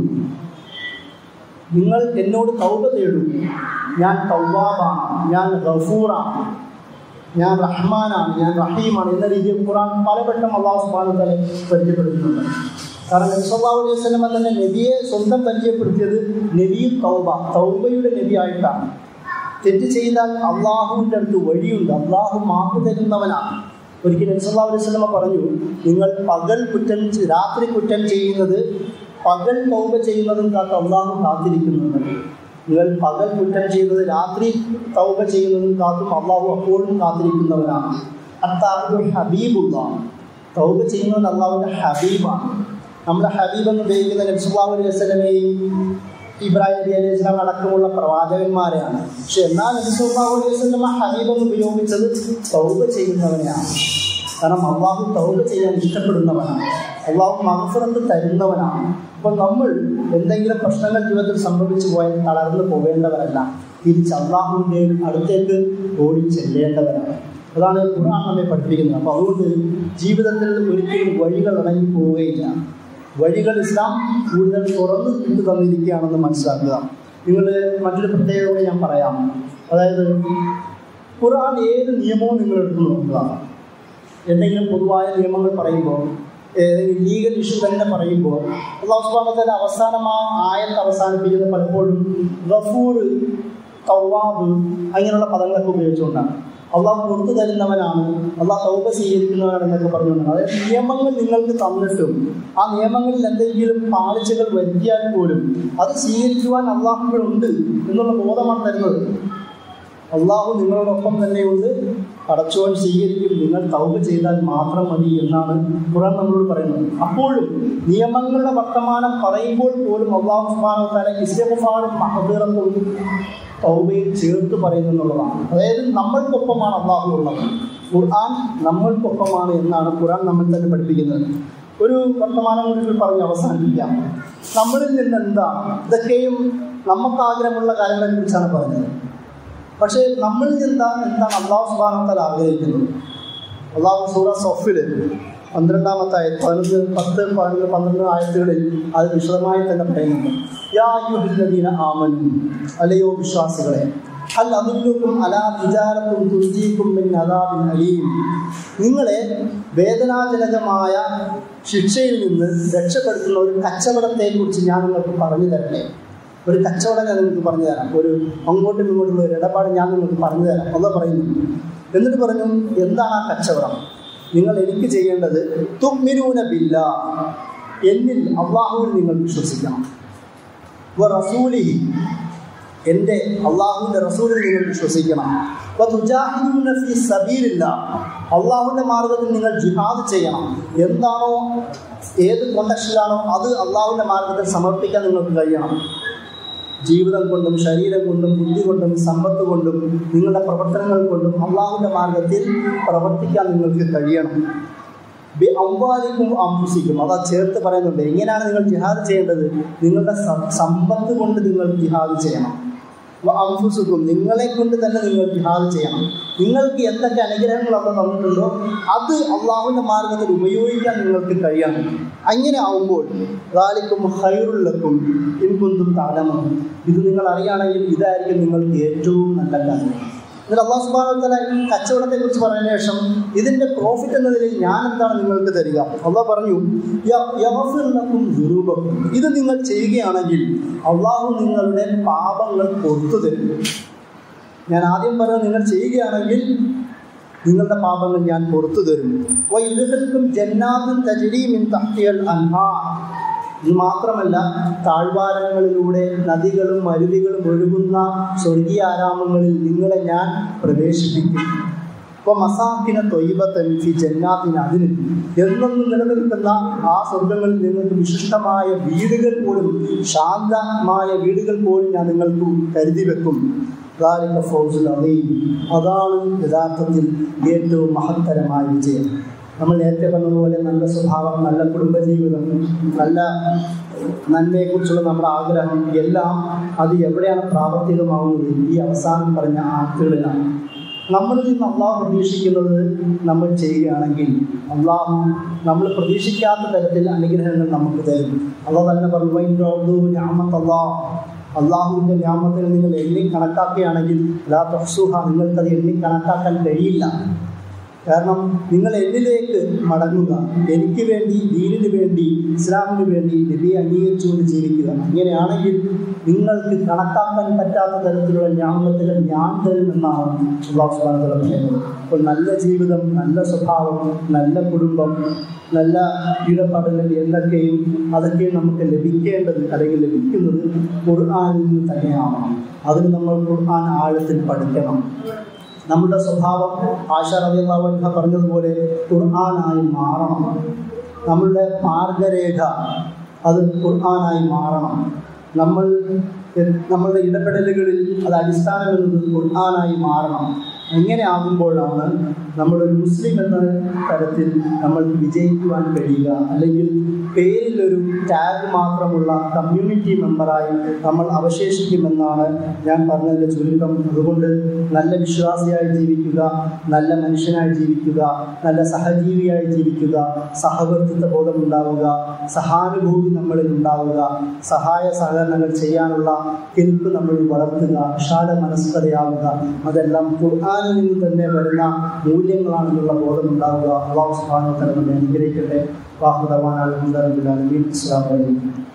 നിങ്ങൾ എന്നോട് തൗബ തേടൂ ഞാൻ തൗവാബാണ് ഞാൻ ഗഫൂറാണ് ഞാൻ റഹ്മാനാണ് ഞാൻ റഹീമാണ് എന്ന രീതിയിൽ ഖുറാൻ പലവട്ടം അള്ളാഹു സുബാനുത്തലെ പരിചയപ്പെടുത്തുന്നുണ്ട് കാരണം നബിസല്ലാഹു അലൈഹി വസല്ലമ തന്നെ നബിയെ സ്വന്തം പരിചയപ്പെടുത്തിയത് നബി തൗബ തൗബയുടെ നബിയായിട്ടാണ് തെറ്റ് ചെയ്താൽ അള്ളാഹുവിൻ്റെ അടുത്ത് വഴിയുണ്ട് അള്ളാഹു മാപ്പ് തരുന്നവനാണ് ഒരിക്കൽ നബിസല്ലാ അലൈഹി വസല്ലമ പറഞ്ഞു നിങ്ങൾ പകൽ കുറ്റം ചെ- രാത്രി കുറ്റം ചെയ്യുന്നത് പകൽ തൗബ ചെയ്യുന്നതും കാത്ത് അള്ളാഹു കാത്തിരിക്കുന്നുണ്ട് നിങ്ങൾ പകൽ കുറ്റം ചെയ്യുന്നത് രാത്രി തൗബ ചെയ്യുന്നതും കാത്തും അള്ളാഹു അപ്പോഴും കാത്തിരിക്കുന്നവരാണ് അത്താഹു ഹബീബുള്ള തൗബ ചെയ്യുന്നത് അള്ളാഹുവിൻ്റെ ഹബീബാണ് നമ്മുടെ ഹബീബ് എന്ന് ഉപയോഗിക്കുന്ന നബ്സുല്ലാഹു അലൈഹി വസല്ലമയും ഇബ്രാഹിം നബി അലൈഹി സ്വലാം അടക്കമുള്ള പ്രവാചകന്മാരെയാണ് പക്ഷെ എന്നാൽ നബിസുല്ലാഹു അലൈഹി വസല്ലമ ഹബീബ് എന്ന് ഉപയോഗിച്ചത് തൗബ ചെയ്യുന്നവനെയാണ് കാരണം അള്ളാഹു തൗബ ചെയ്യാൻ ഇഷ്ടപ്പെടുന്നവനാണ് അള്ളാഹു മഹഫറത്ത് തരുന്നവനാണ് അപ്പോൾ നമ്മൾ എന്തെങ്കിലും പ്രശ്നങ്ങൾ ജീവിതത്തിൽ സംഭവിച്ചു പോയാൽ തളർന്നു പോവേണ്ടവരല്ല തിരിച്ച് അള്ളാഹുവിൻ്റെ അടുത്തേക്ക് ഓടി ചെല്ലേണ്ടവരാണ് അതാണ് ഖുർആൻ നമ്മെ പഠിപ്പിക്കുന്നത് അപ്പോൾ അതുകൊണ്ട് ജീവിതത്തിൽ ഒരിക്കലും വഴികൾ ഇറങ്ങി പോവുകയില്ല വഴികൾ ഇസ്ലാം കൂടുതൽ തുറന്നു ഇട്ട് തന്നിരിക്കുകയാണെന്ന് മനസ്സിലാക്കുക നിങ്ങൾ മറ്റൊരു പ്രത്യേകത കൂടി ഞാൻ പറയാം അതായത് ഖുർആൻ ഏത് നിയമവും നിങ്ങൾ എടുത്തു നോക്കുക എന്തെങ്കിലും പൊതുവായ നിയമങ്ങൾ പറയുമ്പോൾ ഏതെങ്കിലും ലീഗൽ ഇഷ്യൂ തന്നെ പറയുമ്പോൾ അള്ളാഹു സുബ്ഹാനഹു അവസാനം ആ ആയത്ത് അവസാനിപ്പിക്കുന്നത് പലപ്പോഴും ഗഫൂർ തവാബ് അങ്ങനെയുള്ള പദങ്ങളൊക്കെ ഉപയോഗിച്ചുകൊണ്ടാണ് അള്ളാഹു കൊടുത്തു തരുന്നവനാണ് അള്ളാഹ് തൗബ സ്വീകരിക്കുന്നവനാണ് എന്നൊക്കെ പറഞ്ഞുകൊണ്ടാണ് അതായത് നിയമങ്ങൾ നിങ്ങൾക്ക് തന്നിട്ടും ആ നിയമങ്ങളിൽ എന്തെങ്കിലും പാളിച്ചകൾ വരുത്തിയാൽ പോലും അത് സ്വീകരിക്കുവാൻ അള്ളാഹുകളുണ്ട് എന്നുള്ള ബോധമാണ് തരുന്നത് അള്ളാഹു നിങ്ങളോടൊപ്പം തന്നെയുണ്ട് പടച്ചോൻ സ്വീകരിക്കും നിങ്ങൾ തൗബ ചെയ്താൽ മാത്രം മതി എന്നാണ് ഖുറാൻ നമ്മളോട് പറയുന്നത് അപ്പോഴും നിയമങ്ങളുടെ വർത്തമാനം പറയുമ്പോൾ പോലും അള്ളാഹു സുബാന തല ഇസ്ലഫാറും മഹബീറത്തും തൗബയിൽ ചേർത്ത് പറയുന്നു എന്നുള്ളതാണ് അതായത് നമ്മൾക്കൊപ്പമാണ് അള്ളാഹു ഉള്ളത് ഖുർആൻ നമ്മൾക്കൊപ്പമാണ് എന്നാണ് ഖുർആൻ നമ്മൾ തന്നെ പഠിപ്പിക്കുന്നത് ഒരു വർത്തമാനം കൂടി പറഞ്ഞ് അവസാനിപ്പിക്കാം നമ്മളിൽ നിന്ന് എന്താണ് ഇതൊക്കെയും നമുക്ക് ആഗ്രഹമുള്ള കാര്യങ്ങളെ കുറിച്ചാണ് പറഞ്ഞത് പക്ഷേ നമ്മളിൽ എന്താ എന്താണ് അള്ളാഹു സുബാനത്താൽ ആഗ്രഹിക്കുന്നത് അള്ളാഹു സൂറ സൊഫിൽ പന്ത്രണ്ടാമത്തെ ആയ പതിനൊന്ന് പത്ത് പതിനൊന്ന് പന്ത്രണ്ട് ആയത്തുകളിൽ അത് വിശദമായി തന്നെ പറയുന്നുണ്ട് യാ യുഹില്ലദീന ആമനു അല്ലയോ വിശ്വാസികളെ അൽ അതുല്ലുക്കും അലാ വിചാരത്തും തുർജീക്കും മിൻ അദാബിൻ അലീം നിങ്ങളെ വേദനാജനകമായ ശിക്ഷയിൽ നിന്ന് രക്ഷപ്പെടുത്തുന്ന ഒരു കച്ചവടത്തെക്കുറിച്ച് ഞാൻ നിങ്ങൾക്ക് പറഞ്ഞു തരട്ടെ ഒരു കച്ചവടം ഞാൻ നിങ്ങൾക്ക് പറഞ്ഞു തരാം ഒരു അങ്ങോട്ടും ഇങ്ങോട്ടുള്ള ഒരു ഇടപാട് ഞാൻ നിങ്ങൾക്ക് പറഞ്ഞു തരാം അല്ല പറയുന്നു എന്നിട്ട് പറഞ്ഞു എന്താണ് ആ കച്ചവടം നിങ്ങൾ എനിക്ക് ചെയ്യേണ്ടത് തുമ്മിരൂന ബില്ല എന്നിൽ അള്ളാഹുവിൽ നിങ്ങൾ വിശ്വസിക്കണം വ റസൂലിഹി എൻ്റെ അള്ളാഹുവിൻ്റെ റസൂലിൽ നിങ്ങൾ വിശ്വസിക്കണം വ തുജാഹിദൂന ഫീ സബീലില്ല അള്ളാഹുവിൻ്റെ മാർഗത്തിൽ നിങ്ങൾ ജിഹാദ് ചെയ്യണം എന്താണോ ഏത് കോണ്ടക്ഷനിലാണോ അത് അള്ളാഹുവിൻ്റെ മാർഗത്തിൽ സമർപ്പിക്കാൻ നിങ്ങൾക്ക് കഴിയണം ജീവിതം കൊണ്ടും ശരീരം കൊണ്ടും ബുദ്ധി കൊണ്ടും സമ്പത്ത് കൊണ്ടും നിങ്ങളുടെ പ്രവർത്തനങ്ങൾ കൊണ്ടും അള്ളാഹുവിൻ്റെ മാർഗത്തിൽ പ്രവർത്തിക്കാൻ നിങ്ങൾക്ക് കഴിയണം ബി അമ്പാലിക്കും അംഫുസിക്കും അതാ ചേർത്ത് പറയുന്നുണ്ട് എങ്ങനെയാണ് നിങ്ങൾ ജിഹാദ് ചെയ്യേണ്ടത് നിങ്ങളുടെ സ- സമ്പത്ത് കൊണ്ട് നിങ്ങൾ ജിഹാദ് ചെയ്യണം വ അംഫുസുക്കും നിങ്ങളെ കൊണ്ട് തന്നെ നിങ്ങൾ ജിഹാദ് ചെയ്യണം നിങ്ങൾക്ക് എന്തൊക്കെ അനുഗ്രഹങ്ങൾ അവിടെ തന്നിട്ടുണ്ടോ അത് അള്ളാഹുവിൻ്റെ മാർഗത്തിൽ ഉപയോഗിക്കാൻ നിങ്ങൾക്ക് കഴിയണം അങ്ങനെ ആവുമ്പോൾ ദാലിക്കും ഹൈറുള്ളക്കും ഇൻകുന്തും താലമം ഇത് നിങ്ങൾ അറിയുകയാണെങ്കിൽ ഇതായിരിക്കും നിങ്ങൾക്ക് ഏറ്റവും നല്ല കാര്യം എന്നിട്ട് അള്ളാഹു സുബാനത്തല ഈ കച്ചവടത്തെ കുറിച്ച് പറഞ്ഞ ശേഷം ഇതിന്റെ പ്രോഫിറ്റ് എന്ന നിലയിൽ ഞാൻ എന്താണ് നിങ്ങൾക്ക് തരിക അള്ളാഹ് പറഞ്ഞു "യ- യഗ്ഫിർലക്കും ദുരൂപക്കും ഇത് നിങ്ങൾ ചെയ്യുകയാണെങ്കിൽ അള്ളാഹു നിങ്ങളുടെ പാപങ്ങൾ പുറത്തു തരും ഞാൻ ആദ്യം പറഞ്ഞത് നിങ്ങൾ ചെയ്യുകയാണെങ്കിൽ നിങ്ങളുടെ പാപങ്ങൾ ഞാൻ പുറത്തു തരും വൈദ്യുതർക്കും ജന്നാത്തും തജരീമിൻ തഹ്തിയൽ അൻഹാർ ഇത് മാത്രമല്ല താഴ്വാരങ്ങളിലൂടെ നദികളും അരുവികളും ഒഴുകുന്ന സ്വർഗീയ ആരാമങ്ങളിൽ നിങ്ങളെ ഞാൻ പ്രവേശിപ്പിക്കും അപ്പോൾ മസാക്കിന തൊയ്ബത്തൻ ഫി ജന്നാത്തിന് അതിന് എന്നെന്നും നിലനിൽക്കുന്ന ആ സ്വർഗങ്ങളിൽ നിങ്ങൾക്ക് വിശിഷ്ടമായ വീടുകൾ പോലും ശാന്തമായ വീടുകൾ പോലും ഞാൻ നിങ്ങൾക്ക് കരുതി വെക്കും ذلك فوز العظيم. അതാണ് യഥാർത്ഥത്തിൽ ഏറ്റവും മഹത്തരമായ വിജയം നമ്മൾ നേരത്തെ പറഞ്ഞതുപോലെ നല്ല സ്വഭാവം നല്ല കുടുംബജീവിതം നല്ല നന്മയെക്കുറിച്ചുള്ള നമ്മുടെ ആഗ്രഹം എല്ലാം അത് എവിടെയാണ് പ്രാവർത്തികമാവുന്നത് ഈ അവസാനം പറഞ്ഞ ആക്ടുകളിലാണ് നമ്മളിൽ നിന്ന് അള്ളാഹു പ്രതീക്ഷിക്കുന്നത് നമ്മൾ ചെയ്യുകയാണെങ്കിൽ അള്ളാഹു നമ്മൾ പ്രതീക്ഷിക്കാത്ത തരത്തിൽ അനുഗ്രഹങ്ങൾ നമുക്ക് തരും അള്ളാഹ് തന്നെ പറഞ്ഞു ഞാമത്തല്ലാഹ് അള്ളാഹുവിൻ്റെ ഞാമത്തിൽ നിങ്ങൾ എണ്ണി കണക്കാക്കുകയാണെങ്കിൽ ലാ തഫ്സുഹ നിങ്ങൾക്കത് എണ്ണി കണക്കാക്കാൻ കഴിയില്ല കാരണം നിങ്ങൾ എന്നിലേക്ക് മടങ്ങുക എനിക്ക് വേണ്ടി ദീനിന് വേണ്ടി ഇസ്ലാമിന് വേണ്ടി നബിയെ അംഗീകരിച്ചുകൊണ്ട് ജീവിക്കുക അങ്ങനെയാണെങ്കിൽ നിങ്ങൾക്ക് കണക്കാക്കാൻ പറ്റാത്ത തരത്തിലുള്ള ഞാമത്തിൽ ഞാൻ തരുമെന്നാണ് അള്ളാഹു സുബ്ഹാനഹു വ തആല പറയുന്നത് അപ്പോൾ നല്ല ജീവിതം നല്ല സ്വഭാവം നല്ല കുടുംബം നല്ല ഇടപെടലുകൾ എന്തൊക്കെയും അതൊക്കെ നമുക്ക് ലഭിക്കേണ്ടത് അല്ലെങ്കിൽ ലഭിക്കുന്നത് ഖുർആാനിൽ നിന്ന് തന്നെയാണ് അതിന് നമ്മൾ ഖുർആൻ ആഴത്തിൽ പഠിക്കണം നമ്മുടെ സ്വഭാവം ആശ റബിയുള്ള പറഞ്ഞതുപോലെ ഖുർആനായി മാറണം നമ്മളുടെ മാർഗരേഖ അത് ഖുർആനായി മാറണം നമ്മൾ നമ്മളുടെ ഇടപെടലുകളിൽ അത് അടിസ്ഥാനം എന്നത് ഖുർആനായി മാറണം എങ്ങനെ ആകുമ്പോഴാണ് നമ്മളൊരു മുസ്ലിം എന്ന തരത്തിൽ നമ്മൾക്ക് വിജയിക്കുവാൻ കഴിയുക അല്ലെങ്കിൽ പേരിലൊരു ടാഗ് മാത്രമുള്ള കമ്മ്യൂണിറ്റി മെമ്പറായി നമ്മൾ അവശേഷിക്കുമെന്നാണ് ഞാൻ പറഞ്ഞതിൻ്റെ ചുരുക്കം അതുകൊണ്ട് നല്ല വിശ്വാസിയായി ജീവിക്കുക നല്ല മനുഷ്യനായി ജീവിക്കുക നല്ല സഹജീവിയായി ജീവിക്കുക സഹവർത്തിത്വ ബോധം ഉണ്ടാവുക സഹാനുഭൂതി നമ്മളിൽ ഉണ്ടാവുക സഹായ സഹകരണങ്ങൾ ചെയ്യാനുള്ള കെൽപ്പ് നമ്മൾ വളർത്തുക വിശാല മനസ്കതയാവുക അതെല്ലാം ഖുർആാനിൽ നിന്ന് തന്നെ വരുന്ന മൂല്യങ്ങളാണെന്നുള്ള ബോധം ഉണ്ടാവുക അള്ളാഹു സുബ്ഹാനഹു വ തആല നമ്മെ അനുഗ്രഹിക്കട്ടെ വാഹുദവാൻ അലഹമുല്ലാ അസ്സലാമു അലൈക്കും